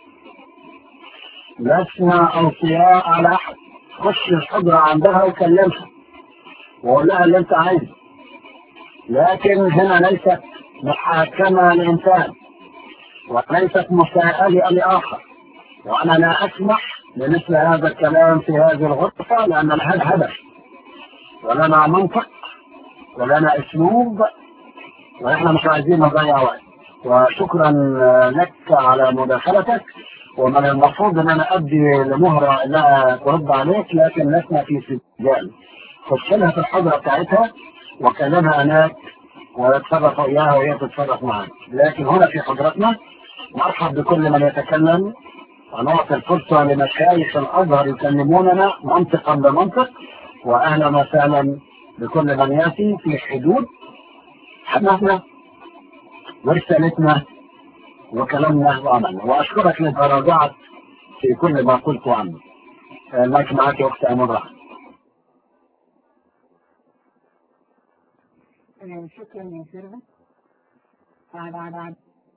لسنا اوصياء على احد خش الحضرة عندها وكلمها وقول لها اللي انت عايزه لكن هنا ليست محاكمة لإنسان وليست مساءلة لآخر وأنا لا أسمح بمثل هذا الكلام في هذه الغرفة لأن لها هدف ولنا منطق ولنا أسلوب ونحن مش عايزين نضيع وقت وشكرا لك على مداخلتك ومن المفروض ان انا ادي لمهرة انها ترد عليك لكن لسنا في سجال خش لها في الحضرة بتاعتها وكلمها هناك ويتصرف اياها وهي تتصرف معاك لكن هنا في حضرتنا مرحب بكل من يتكلم ونعطي الفرصة لمشايخ الازهر يكلموننا منطقا بمنطق واهلا وسهلا بكل من ياتي في حدود حدثنا ورسالتنا وكلامنا وعملنا واشكرك لتراجعت في كل ما قلت عنه المايك معك يا اخت امون رحمه آه، شكرا يا سيرفت بعد بعد بعد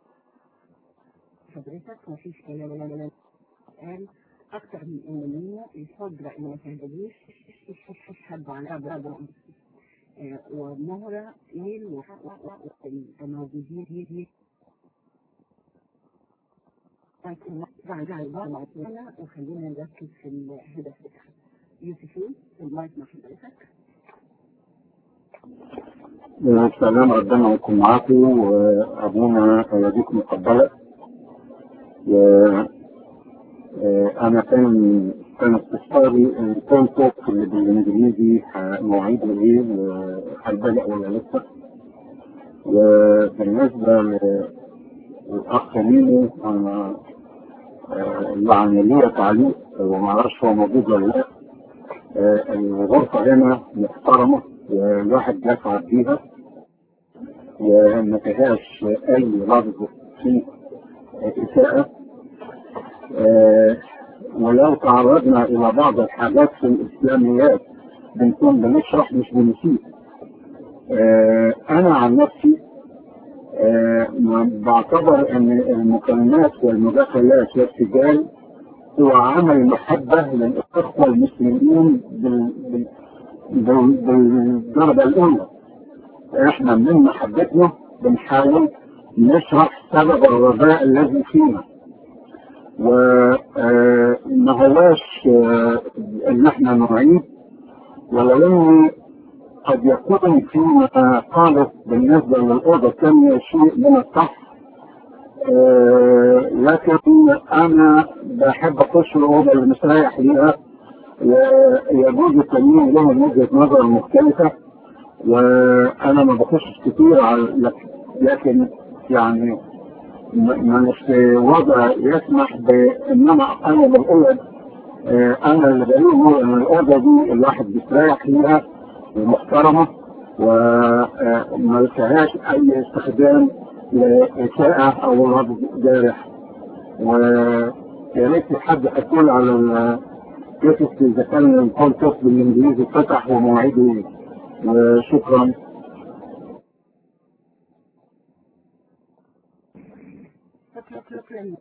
حضرتك مفيش كلام لا لا قال اكتر من ان الحجرة اللي ما تهدجوش حد على بعض ومهرة ليل وموجودين هي هي لكن بعد بعض وخلينا نركز في الهدف بتاعنا يوسفين المايك مع حضرتك السلام ربنا يكون معاكم وابونا اياديكم مقبله انا كان كان استفساري كان توك اللي بالانجليزي مواعيد ايه وهل بدأ ولا لسه وبالنسبه للاخ ميمو انا يعني ليا تعليق وما اعرفش هو موجود ولا لا الغرفه هنا محترمه والواحد يسعد بيها وما فيهاش اي لفظ فيه اساءة آه ولو تعرضنا الى بعض الحاجات في الاسلاميات بنكون بنشرح مش بنسيب آه انا عن نفسي آه بعتبر ان المكالمات والمداخلات والسجال هو عمل محبة للإخوة المسلمين بال... بال... بالدرجة الأولى احنا من محبتنا بنحاول نشرح سبب الرجاء الذي فينا وما هواش ان احنا نعيد ولو قد يكون فيما قالت بالنسبة للأوضة الثانية شيء من الصح لكن انا بحب اخش الأوضة اللي مستريح ليها ويجوز التانيين لهم وجهة نظر مختلفة وانا ما بخشش كتير على لكن يعني مش وضع يسمح بانما انا بقول انا اللي بقوله ان الاوضه دي الواحد بيستريح فيها ومحترمه وما فيهاش اي استخدام لاساءه او لفظ جارح ويا ريت حد يقول على كيف اذا كان الكونتاكت بالانجليزي فتح ومواعيده ايه وشكرا شكرا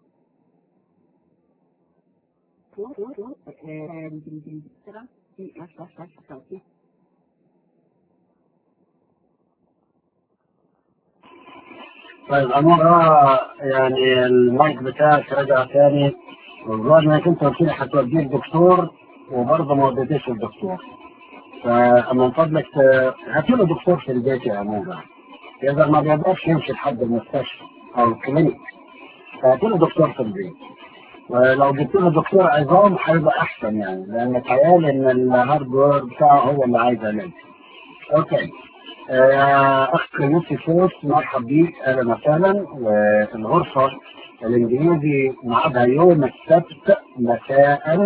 طيب أمورها يعني المايك بتاعك رجع تاني والظاهر انك انت قلت لي هتوديه الدكتور وبرضه ما وديتيش الدكتور فمن فضلك هاتي له دكتور في البيت يا أمورها إذا ما بيقدرش يمشي لحد المستشفى أو الكلينيك فهاتي له دكتور في البيت ولو جبت له دكتور عظام هيبقى احسن يعني لان تخيل ان الهاردوير بتاعه هو اللي عايز علاج اوكي آه، اخ يوسف فوس مرحب بيك اهلا وسهلا وفي الغرفه الانجليزي ميعادها يوم السبت مساء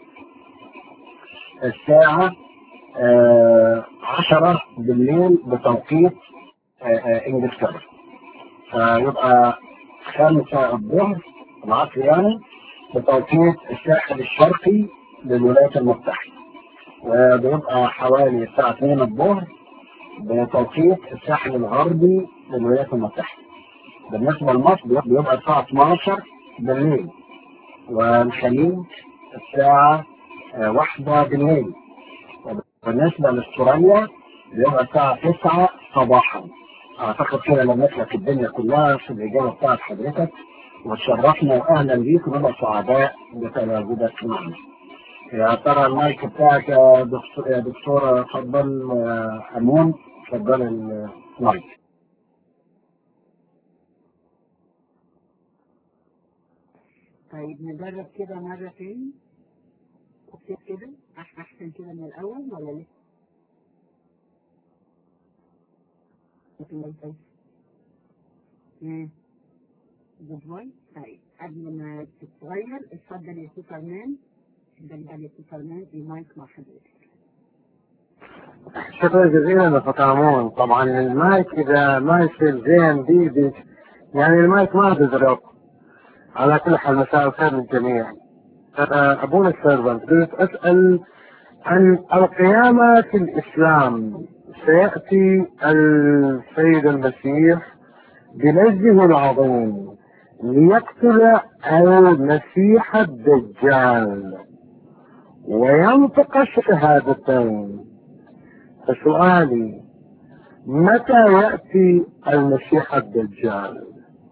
الساعه آه، عشرة بالليل بتوقيت آه، آه، انجلترا فيبقى خمسة الظهر العصر يعني بتوقيت الساحل الشرقي للولايات المتحدة وبيبقى حوالي الساعة 2 الظهر بتوقيت الساحل الغربي للولايات المتحدة بالنسبة لمصر بيبقى الساعة 12 بالليل والخليج الساعة آه، واحدة بالليل بالنسبة لاستراليا بيبقى الساعة 9 صباحا اعتقد كده لمت لك الدنيا كلها في الاجابة بتاعت حضرتك وتشرفنا واهلا بيك ونبقى سعداء بتواجدك معنا. يا ترى المايك بتاعك يا دكتور يا دكتورة اتفضل آه، امون اتفضل المايك. طيب نجرب كده مرة تاني كده كده أح- أحسن كده من الأول ولا لسه؟ لكن ما ينفعش. مم. جود بوي طيب قبل ما تتغير اتفضل يا سوبرمان اتفضل يا سوبرمان المايك مع حضرتك شكرا جزيلا يا فتامون طبعا المايك اذا ما يصير زين بي بي يعني المايك ما بيضرب على كل حال مساء الخير للجميع أنا ابونا السيرفنت كنت اسال عن القيامه في الاسلام سياتي السيد المسيح بنجده العظيم ليقتل المسيح الدجال وينطق الشهادتين فسؤالي متى يأتي المسيح الدجال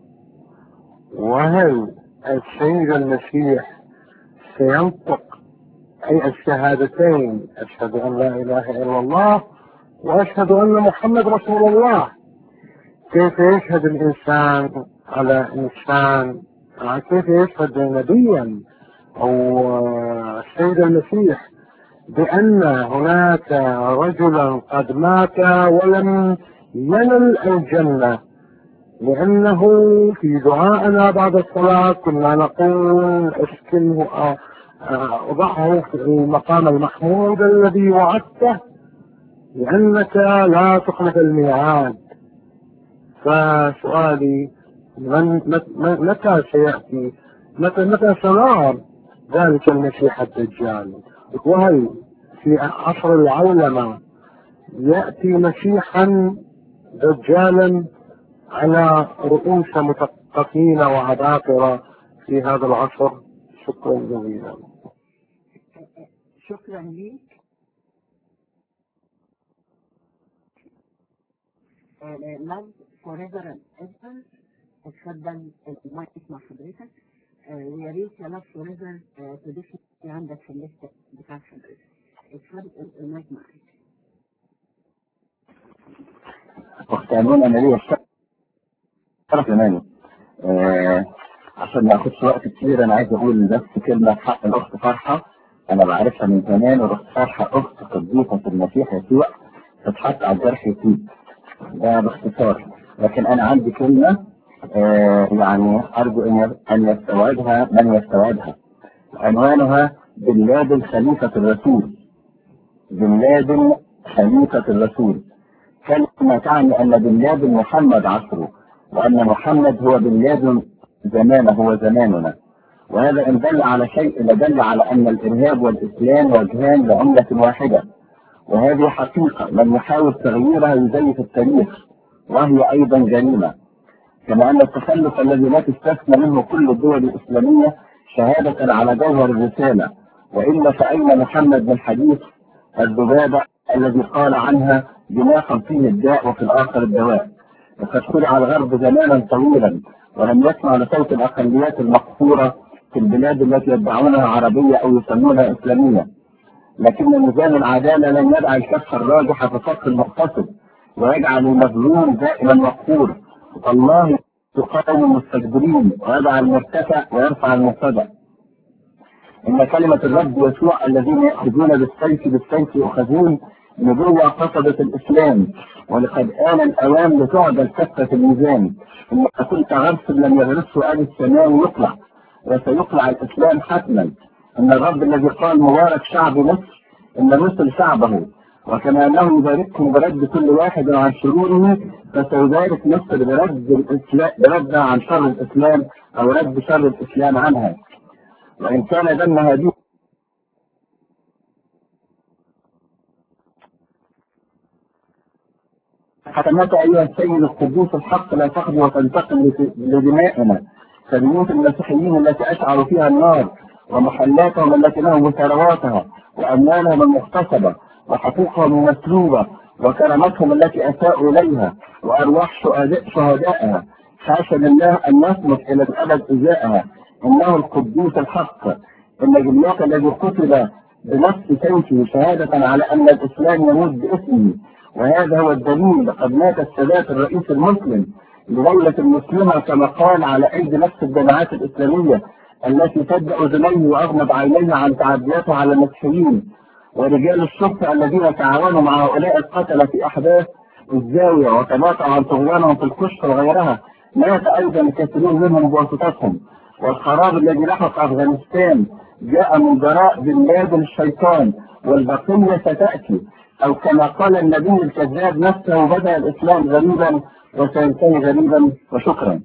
وهل السيد المسيح سينطق أي الشهادتين أشهد أن لا إله إلا الله وأشهد أن محمد رسول الله كيف يشهد الإنسان على إنسان كيف يشهد نبيا أو السيد المسيح بأن هناك رجلا قد مات ولم ينل الجنة لأنه في دعائنا بعد الصلاة كنا نقول اسكنه آه، آه، اضعه في المقام المحمود الذي وعدته لأنك لا تخلف الميعاد فسؤالي من مت- متى سيأتي متى متى سنرى ذلك المسيح الدجال وهل في عصر العولمة يأتي مسيحا دجالا على رؤوس مثقفين وعباقرة في هذا العصر شكرا جزيلا شكرا ليك لاف فور ايفر اند ايفر اتفضل المايك مع حضرتك آه، ويا ريت يا لاف فور ايفر تضيف لي عندك في الليسته بتاعت حضرتك اتفضل المايك معاك واختارون انا ليا الشرف اماني آه عشان ما اخدش وقت كتير انا عايز اقول بس كلمه في حق الاخت فرحه انا بعرفها من زمان والاخت فرحه اخت قديسه في المسيح يسوع تتحط على الجرح يطيب ده باختصار لكن انا عندي كلمه آه يعني ارجو ان ان يستوعبها من يستوعبها عنوانها بن لادن خليفه الرسول بن لادن خليفه الرسول كلمة تعني أن بن لادن محمد عصره وأن محمد هو بن لادن زمانه هو زماننا وهذا إن دل على شيء لدل على أن الإرهاب والإسلام وجهان لعملة واحدة وهذه حقيقة من يحاول تغييرها يزيف التاريخ وهي أيضا جريمة كما أن التخلف الذي لا تستثنى منه كل الدول الإسلامية شهادة على جوهر الرسالة وإلا فأين محمد من حديث الذبابة الذي قال عنها دماغا فيه الداء وفي الآخر الدواء وقد خلع الغرب زمانا طويلا ولم يسمع لصوت الأقليات المقصورة في البلاد التي يدعونها عربية أو يسمونها إسلامية لكن ميزان العدالة لن يدع الكفة الراجحة في صف المقتصد ويجعل المظلوم دائما مقهور والله يقاوم المستكبرين ويضع المرتفع ويرفع المبتدع إن كلمة الرب يسوع الذين يأخذون بالسيف بالسيف يؤخذون نبوة قصدت الإسلام ولقد آن الأوان لتعدل كفة الميزان إن كنت غرس لم يغرسه آل السماء يقلع وسيقلع الإسلام حتما إن الرب الذي قال مبارك شعب مصر إن الرسل شعبه وكما أنه يبارككم برد كل واحد عن شروره فسيبارك مصر برد الإسلام برد عن شر الإسلام أو رد شر الإسلام عنها وإن كان دم هذه حتى متى أيها السيد القدوس الحق لا تقضي وتنتقم لدمائنا فبيوت المسيحيين التي أشعروا فيها النار ومحلاتهم التي لهم ثرواتها وأموالهم المغتصبة وحقوقهم المسلوبة وكرامتهم التي أساءوا إليها وأرواح شهداء شهدائها حاشا لله أن نصمت إلى الأبد إزاءها إنه القدوس الحق إن جميعك الذي قتل بنفس سيفه شهادة على أن الإسلام يموت باسمه وهذا هو الدليل لقد مات السادات الرئيس المسلم لدولة مسلمة كما قال على أيدي نفس الجماعات الإسلامية التي سد أذنيه وأغمض عينيه عن تعدياته على المسيحيين ورجال الشرطة الذين تعاونوا مع هؤلاء القتلة في أحداث الزاوية وتباطأوا عن طغيانهم في الكشف وغيرها مات أيضا كثيرون منهم بواسطتهم والخراب الذي لحق أفغانستان جاء من جراء بلاد الشيطان والبقية ستأتي أو كما قال النبي الكذاب نفسه بدأ الإسلام غريبا وسينتهي غريبا وشكرا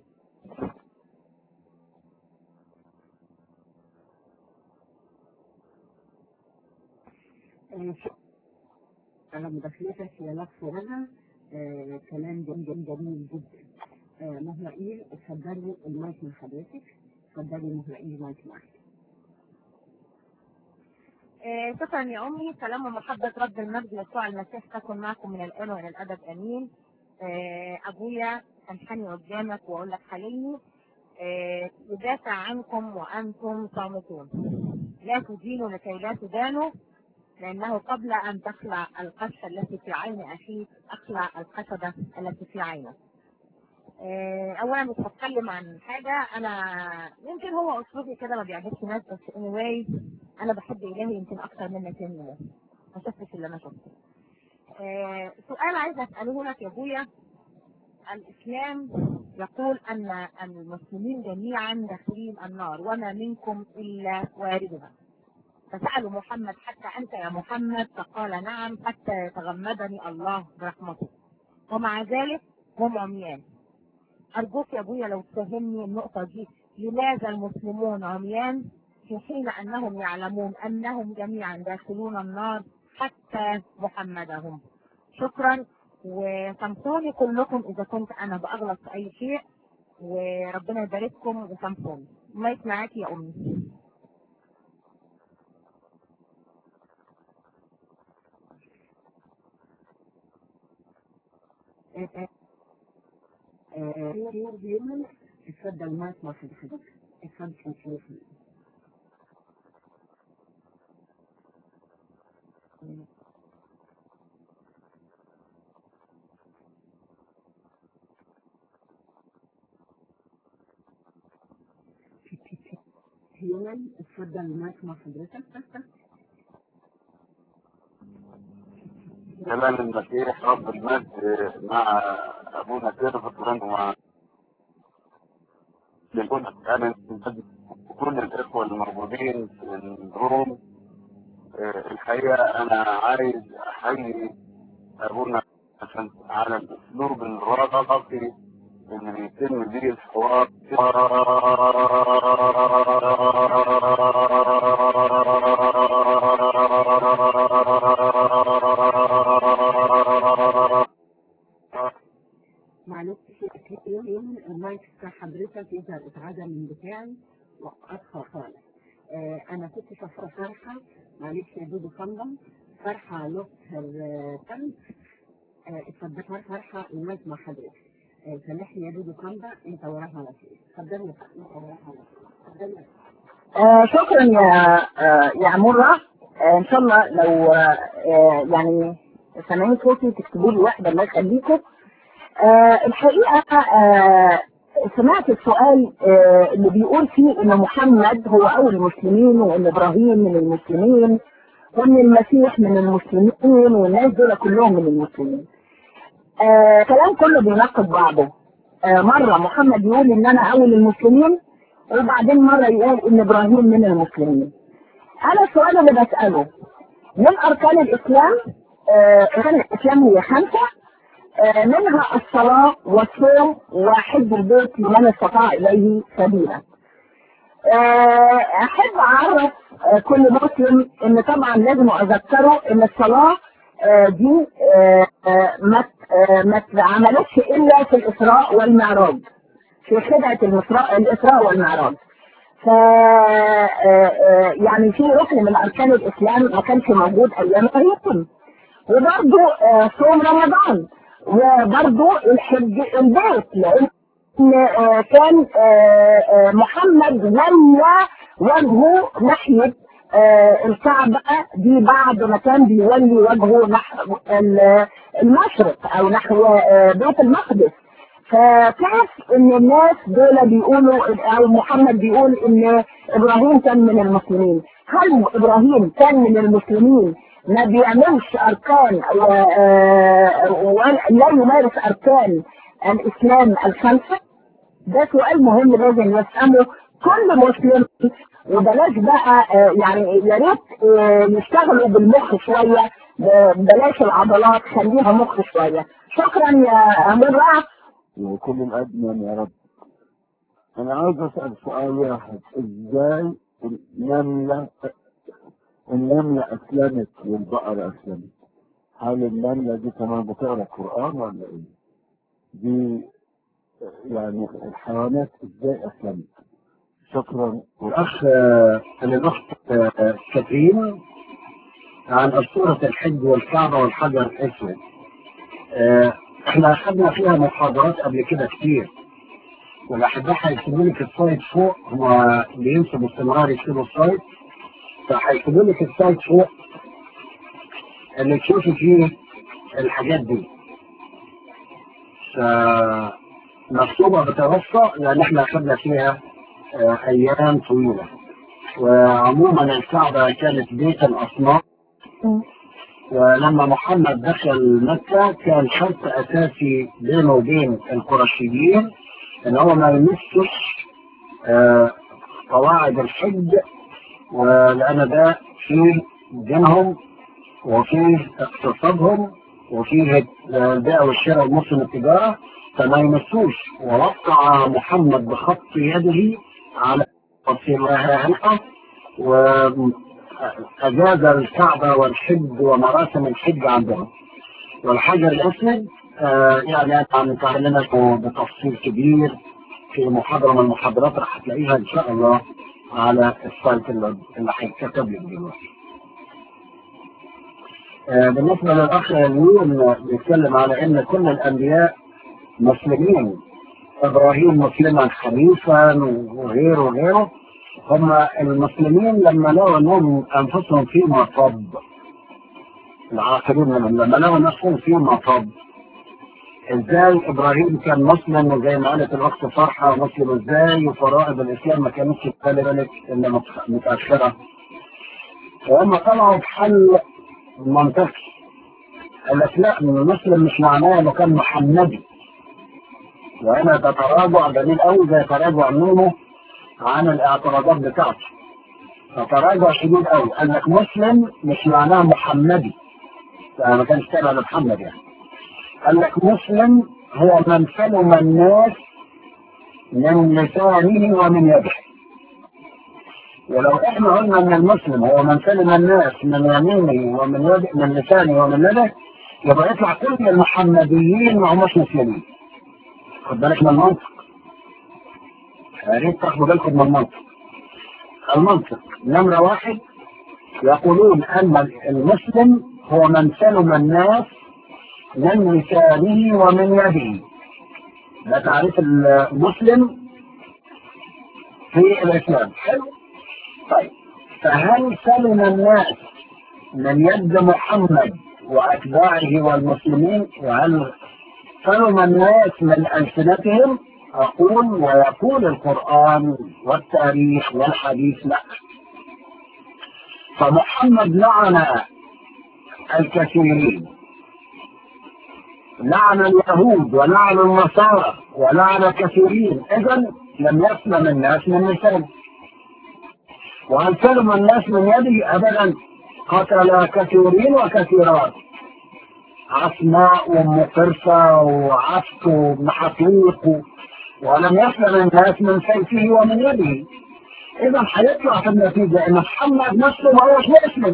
على مداخلتك يا لطف رنا آه، كلام جميل جميل جدا آه، مهرائيل اتفضلي المايك من حضرتك اتفضلي مهرائيل المايك معك آه، شكرا يا أمي سلام ومحبة رب المجد يسوع المسيح تكن معكم من الآن وإلى الأبد آمين آه، أبويا أنحني قدامك وأقول لك حليني آه، يدافع عنكم وأنتم صامتون لا تدينوا لكي لا تدانوا لأنه قبل أن تخلع القشة التي في عين أخيك أخلع القشبة التي في عينك آه، اولا مش هتكلم عن حاجه انا يمكن هو اسلوبي كده ما بيعجبش ناس بس anyway انا بحب الهي يمكن اكتر منك انت ما شفتش اللي انا شفته آه، سؤال عايزه اساله لك يا ابويا الاسلام يقول ان المسلمين جميعا داخلين النار وما منكم الا واردها فسالوا محمد حتى انت يا محمد فقال نعم حتى يتغمدني الله برحمته ومع ذلك هم عميان أرجوك يا أبويا لو تفهمني النقطة دي لماذا المسلمون عميان في حين أنهم يعلمون أنهم جميعا داخلون النار حتى محمدهم شكرا وسامحوني كلكم إذا كنت أنا بأغلط في أي شيء وربنا يبارككم وسامحوني مايك معاكي يا أمي نور بيومن اتفضل المايك مع حضرتك اتفضل شوف هيومن اتفضل المايك مع حضرتك جلال المسيح رب المجد مع ابونا سيرفت ومع لكل انا كل الاخوه الموجودين في الروم آه، الحقيقه انا عايز احيي ابونا عشان على الاسلوب الراقي اللي بيتم بيه الحوار معلش يوم المايك بتاع حضرتك يظهر اتعدى من بتاعي وأدخل خالص آه أنا كنت شفرة فرحة معلش يا دودو فندم فرحة لوس تم اتفضل فرحة فرحة المايك مع حضرتك آه سامحني يا دودو كندا انت وراها على طول اتفضلي يا فندم انت وراها على طول اتفضلي آه شكرا يا آه يا عمورة آه ان شاء الله لو آه آه يعني سامعين صوتي تكتبوا لي واحدة الله يخليكم آه الحقيقة آه سمعت السؤال آه، اللي بيقول فيه ان محمد هو اول المسلمين وان ابراهيم من المسلمين وان المسيح من المسلمين والناس دول كلهم من المسلمين آه كلام كله بيناقض بعضه آه مرة محمد يقول ان انا اول المسلمين وبعدين مرة يقول ان ابراهيم من المسلمين انا السؤال اللي بسأله من اركان الاسلام آه اركان الاسلام هي خمسة آه منها الصلاة والصوم وحج البيت لمن استطاع اليه سبيلا آه احب اعرف آه كل مسلم ان طبعا لازم اذكره ان الصلاة آه دي آه آه ما آه ما اتعملتش الا في الاسراء والمعراج في خدعة المسراء الاسراء والمعراج ف يعني في ركن من اركان الاسلام ما كانش موجود ايام الرسل وبرضه صوم رمضان وبرضه الحج البيت لان كان محمد ولى وجهه ناحيه الكعبة دي بعد ما كان بيولي وجهه نحو المشرق او نحو بيت المقدس فكيف ان الناس دول بيقولوا او محمد بيقول ان ابراهيم كان من المسلمين هل ابراهيم كان من المسلمين ما بيعملش اركان ولا يمارس اركان الاسلام الخمسه ده سؤال مهم لازم نفهمه كل مسلم وبلاش بقى يعني يا ريت يشتغلوا بالمخ شويه بلاش العضلات خليها مخ شويه شكرا يا امير وكل الأدنى يا رب أنا عاوز أسأل سؤال واحد إزاي النملة النملة أسلمت والبقرة أسلمت هل النملة دي كمان بتقرأ قرآن ولا إيه؟ دي يعني الحيوانات إزاي أسلمت؟ شكرا الأخ الأخت كاترين عن أسطورة الحج والكعبة والحجر الأسود احنا اخذنا فيها محاضرات قبل كده كتير والاحباء هيكتبوا لك السايت فوق هم بينسوا باستمرار يكتبوا السايت فهيكتبوا لك السايت فوق اللي تشوفي فيه الحاجات دي فمكتوبة بتوسع لأن احنا أخذنا فيها اه أيام طويلة وعموما الكعبة كانت بيت الأصنام ولما محمد دخل مكة كان شرط أساسي بينه وبين القرشيين إن هو ما يمسش اه قواعد الحج ولأن ده فيه دينهم وفيه اقتصادهم وفيه البيع والشراء والموسم التجارة فما يمسوش ووقع محمد بخط يده على رسولها وأجاز الكعبة والحج ومراسم الحج عندهم والحجر الأسود آه يعني أنا تعلمنا بتفصيل كبير في محاضرة من المحاضرات راح تلاقيها إن شاء الله على السايت اللي هيتكتب لك دلوقتي. آه بالنسبة للأخ اليوم بيتكلم على إن كل الأنبياء مسلمين إبراهيم مسلما حنيفا وغيره وغيره هم المسلمين لما لقوا انهم انفسهم في مطب العاقلين منهم لما لقوا نفسهم في مطب ازاي ابراهيم كان مسلم وزي ما قالت الاخت فرحه مسلم ازاي وفرائض الاسلام ما كانتش خلي بالك الا متاخره وهم طلعوا بحل منطقي الاسلام المسلم مش معناه انه كان محمدي وهنا تتراجع دليل قوي زي تراجع نومه عن الاعتراضات بتاعته فتراجع شديد قوي انك مسلم مش معناه محمدي ما كانش تابع لمحمد يعني قال لك مسلم هو من سلم الناس من لسانه ومن يده ولو احنا قلنا ان المسلم هو من سلم الناس من يمينه ومن يده من لسانه ومن يده يبقى يطلع كل المحمديين ما هماش مسلمين خد بالك من المنطق يا ريت تاخدوا بالكم من المنطق المنطق نمرة واحد يقولون أن المسلم هو من سلم الناس من لسانه ومن يده ده تعريف المسلم في الإسلام حلو طيب فهل سلم الناس من يد محمد وأتباعه والمسلمين وهل سلم الناس من ألسنتهم أقول ويقول القرآن والتاريخ والحديث لا فمحمد لعن الكثيرين لعن اليهود ولعن النصارى ولعن كثيرين إذا لم يسلم الناس من لسانه وهل سلم الناس من يده أبدا قتل كثيرين وكثيرات عصماء ومقرصة وعفك ومحقيق ولم يسلم الناس من سيفه ومن يده اذا هيطلع في النتيجة ان محمد نفسه ما هوش مسلم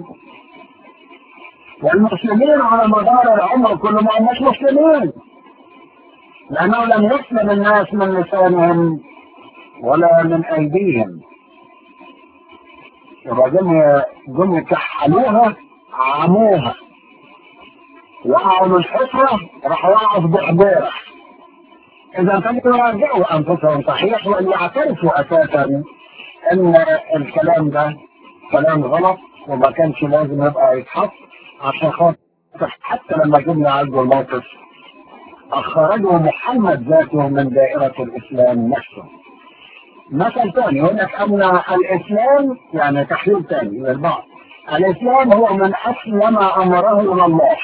والمسلمين على مدار العمر كله ما هماش مسلمين لانه لم يسلم الناس من لسانهم ولا من ايديهم يبقى جم جم كحلوها عموها وقعوا من الحفرة راحوا وقعوا في بحبيرة إذا كانوا يراجعوا أنفسهم صحيح وأن يعترفوا أساسا أن الكلام ده كلام غلط وما كانش لازم يبقى يتحط عشان خاطر حتى لما جم يعالجوا الموقف أخرجوا محمد ذاته من دائرة الإسلام نفسه مثل ثاني يقول لك أن الإسلام يعني تحليل ثاني للبعض الإسلام هو من أسلم أمره إلى الله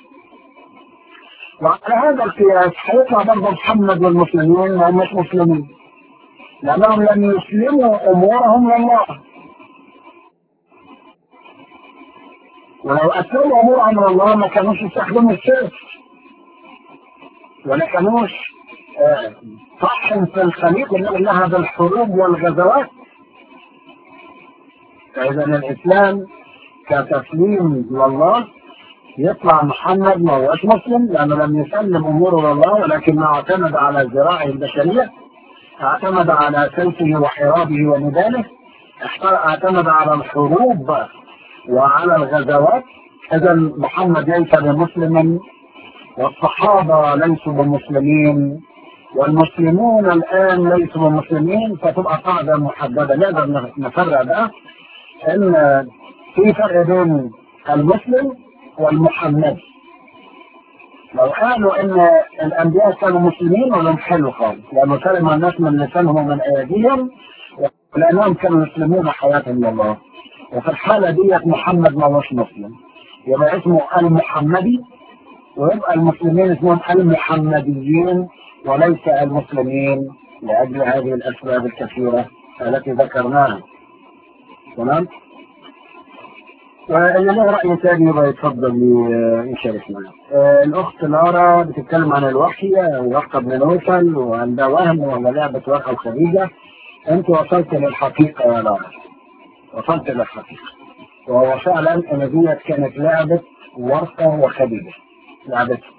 وعلى هذا القياس هيطلع برضه محمد والمسلمين ما مش مسلمين لأنهم لم يسلموا أمورهم لله ولو أسلموا أمورهم لله ما كانوش يستخدموا السيف ولا كانوش طحن في الخليج لها بالحروب والغزوات فإذا الإسلام كتسليم لله يطلع محمد ما هوش مسلم لأنه لم يسلم أموره لله ولكن اعتمد على الذراع البشرية اعتمد على سيفه وحرابه ونباله اعتمد على الحروب وعلى الغزوات إذا محمد ليس بمسلم والصحابة ليسوا بمسلمين والمسلمون الآن ليسوا بمسلمين فتبقى قاعدة محددة نقدر نفرق بقى إن في فرق بين المسلم والمحمدي لو قالوا ان الانبياء كانوا مسلمين ولم حلو خالص لانه كلموا الناس من لسانهم ومن ايديهم لانهم كانوا يسلمون حياتهم لله وفي الحالة ديت محمد ما هوش مسلم يبقى اسمه المحمدي ويبقى المسلمين اسمهم المحمديين وليس المسلمين لأجل هذه الأسباب الكثيرة التي ذكرناها تمام؟ واللي له رأي ثاني يبقى يتفضل يشاركنا. آه الأخت لارا بتتكلم عن الوحي وورقة بن نوفل وعن ده وهم ولا لعبة ورقة وخديجة. أنت وصلت للحقيقة يا لارا. وصلت للحقيقة. وهو فعلا أن ديت كانت لعبة ورقة وخديجة. لعبتها.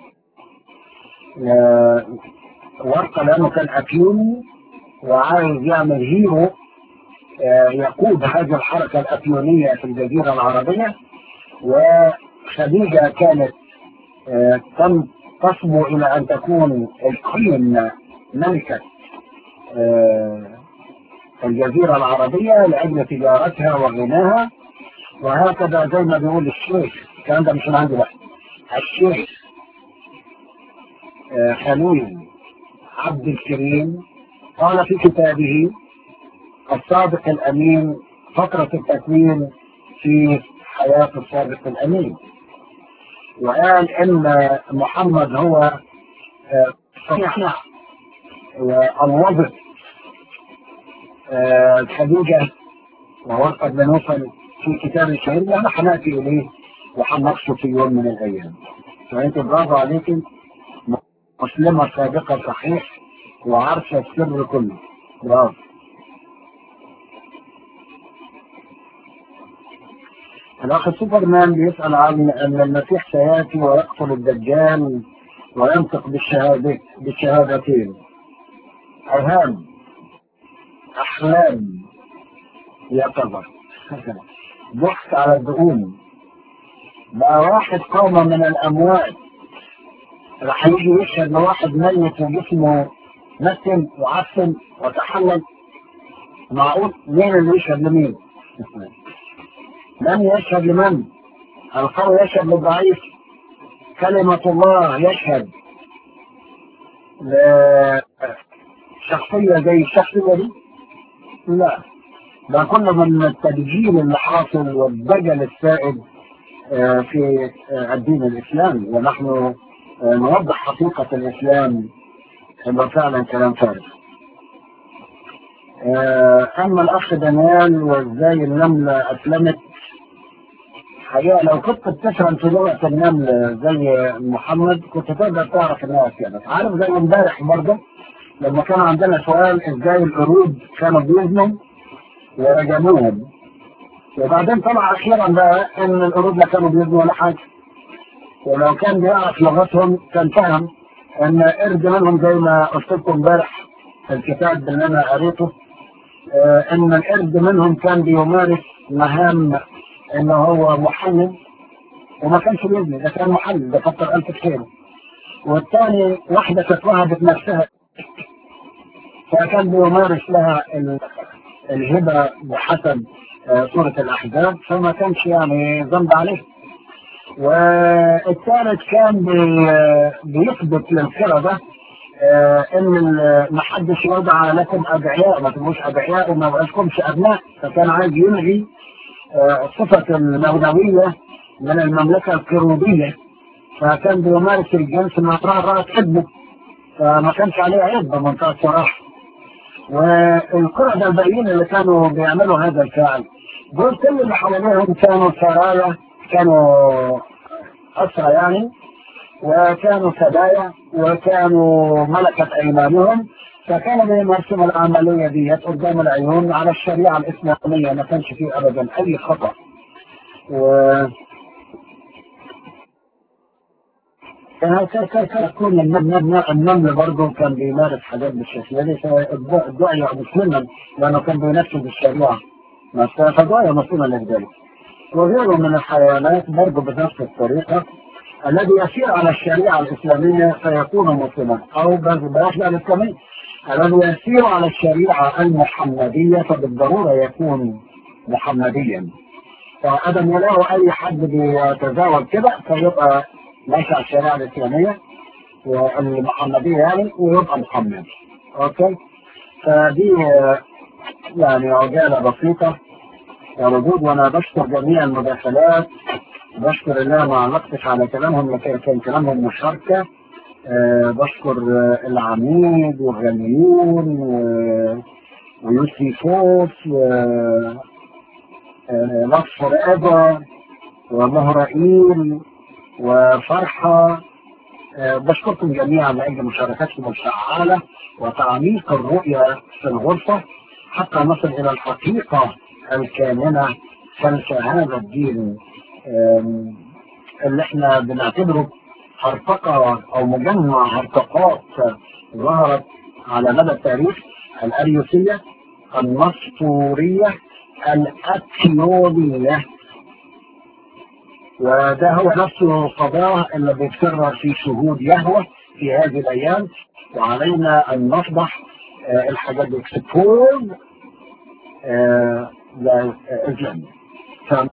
آه ورقة لأنه كان أكيوني وعايز يعمل هيرو يقود هذه الحركة الأبيونية في الجزيرة العربية وخديجة كانت تم تصبو إلى أن تكون القيم ملكة الجزيرة العربية لأجل تجارتها وغناها وهكذا زي ما بيقول الشيخ الكلام ده مش من عندي بقى الشيخ خليل عبد الكريم قال في كتابه الصادق الأمين فترة التكوين في حياة الصادق الأمين وقال إن محمد هو صحيح والوظف خديجة وورقة بن نوفل في كتاب الشهير لا حنأتي إليه وحنقصه في يوم من الأيام فأنت برافو عليك مسلمة سابقة صحيح وعارفة السر كله برافو الأخ سوبرمان بيسأل عن أن المسيح سيأتي ويقتل الدجال وينطق بالشهادة بالشهادتين أوهام أحلام يعتبر ضحك على الدقون بقى واحد قام من الأموات راح يجي يشهد لواحد ميت وجسمه نسم وعفن وتحلل معقول مين اللي يشهد لمين؟ من يشهد لمن القوي يشهد للضعيف كلمة الله يشهد شخصية زي الشخصية دي لا ده كله من التدجيل اللي حاصل والدجل السائد آه، في آه، الدين الإسلامي ونحن آه، نوضح حقيقة الإسلام انه فعلا كلام فارغ آه، اما الاخ دانيال وازاي النملة اسلمت حقيقة لو كنت بتفهم في لغة النمل زي محمد كنت تقدر تعرف انها اسلمت عارف زي امبارح برضه لما كان عندنا سؤال ازاي القرود كانوا بيزنوا ورجموهم وبعدين طلع اخيرا بقى ان القرود لا كانوا بيزنوا ولا حاجة ولو كان بيعرف لغتهم كان فهم ان قرد منهم زي ما قلت لكم امبارح في الكتاب اللي انا قريته آه، ان القرد منهم كان بيمارس مهام ان هو محلل وما كانش بيزني ده كان محلل ده كتر الف خيره والثاني واحده كانت وهبت نفسها فكان بيمارس لها ال- الهبه بحسب آه، سوره الاحزاب فما كانش يعني ذنب عليه والثالث كان بي- بيثبت للقردة آه، ان ال- ما حدش يدعى لكم ادعياء ما تبقوش ادعياء وما بقالكمش ابناء فكان عايز يلغي آه، صفة المغنوية من المملكة الكروبية فكان بيمارس الجنس من اطراف رأس ابنه فما كانش عليه عيب بمنتهى الصراحة والقردة الباقيين اللي كانوا بيعملوا هذا الفعل دول كل اللي حواليهم كانوا سرايا كانوا أسرى يعني وكانوا سبايا وكانوا ملكة أيمانهم فكانوا بيمارسون العملية دي قدام العيون على الشريعة الإسلامية ما كانش فيه أبدا أي خطأ و كون النمل النمل برضه كان بيمارس حاجات بالشكل دي فالدعية مسلما لأنه كان بينفذ الشريعة فالدعية مسلما لذلك وغيره من الحيوانات برضه بنفس الطريقة الذي يسير على الشريعة الإسلامية فيكون مسلما أو بلاش الإسلامية الذي يسير على الشريعة المحمدية فبالضرورة يكون محمديا فأدم يلاقوا أي حد بيتزاوج كده فيبقى ماشي على الشريعة الإسلامية والمحمدية يعني ويبقى محمد أوكي فدي يعني عجالة بسيطة وردود وأنا بشكر جميع المداخلات بشكر الله ما علقتش على كلامهم لكن كان كلامهم مشاركة أه بشكر آه، العميد والغنيون و- ويوسي فوس و آه، نصر أبا ومهرائيل وفرحة آه، بشكركم جميعا لأجل مشاركتكم الفعالة وتعميق الرؤية في الغرفة حتى نصل إلى الحقيقة الكامنة خلف هذا الدين آم، اللي احنا بنعتبره هرطقة أو مجمع هرطقات ظهرت على مدى التاريخ الأريوسية النسطورية الأكيولية وده هو نفسه القضاء اللي بيتكرر في شهود يهوه في هذه الأيام وعلينا أن نفضح آه، الحاجات دي expose آه، the Islam.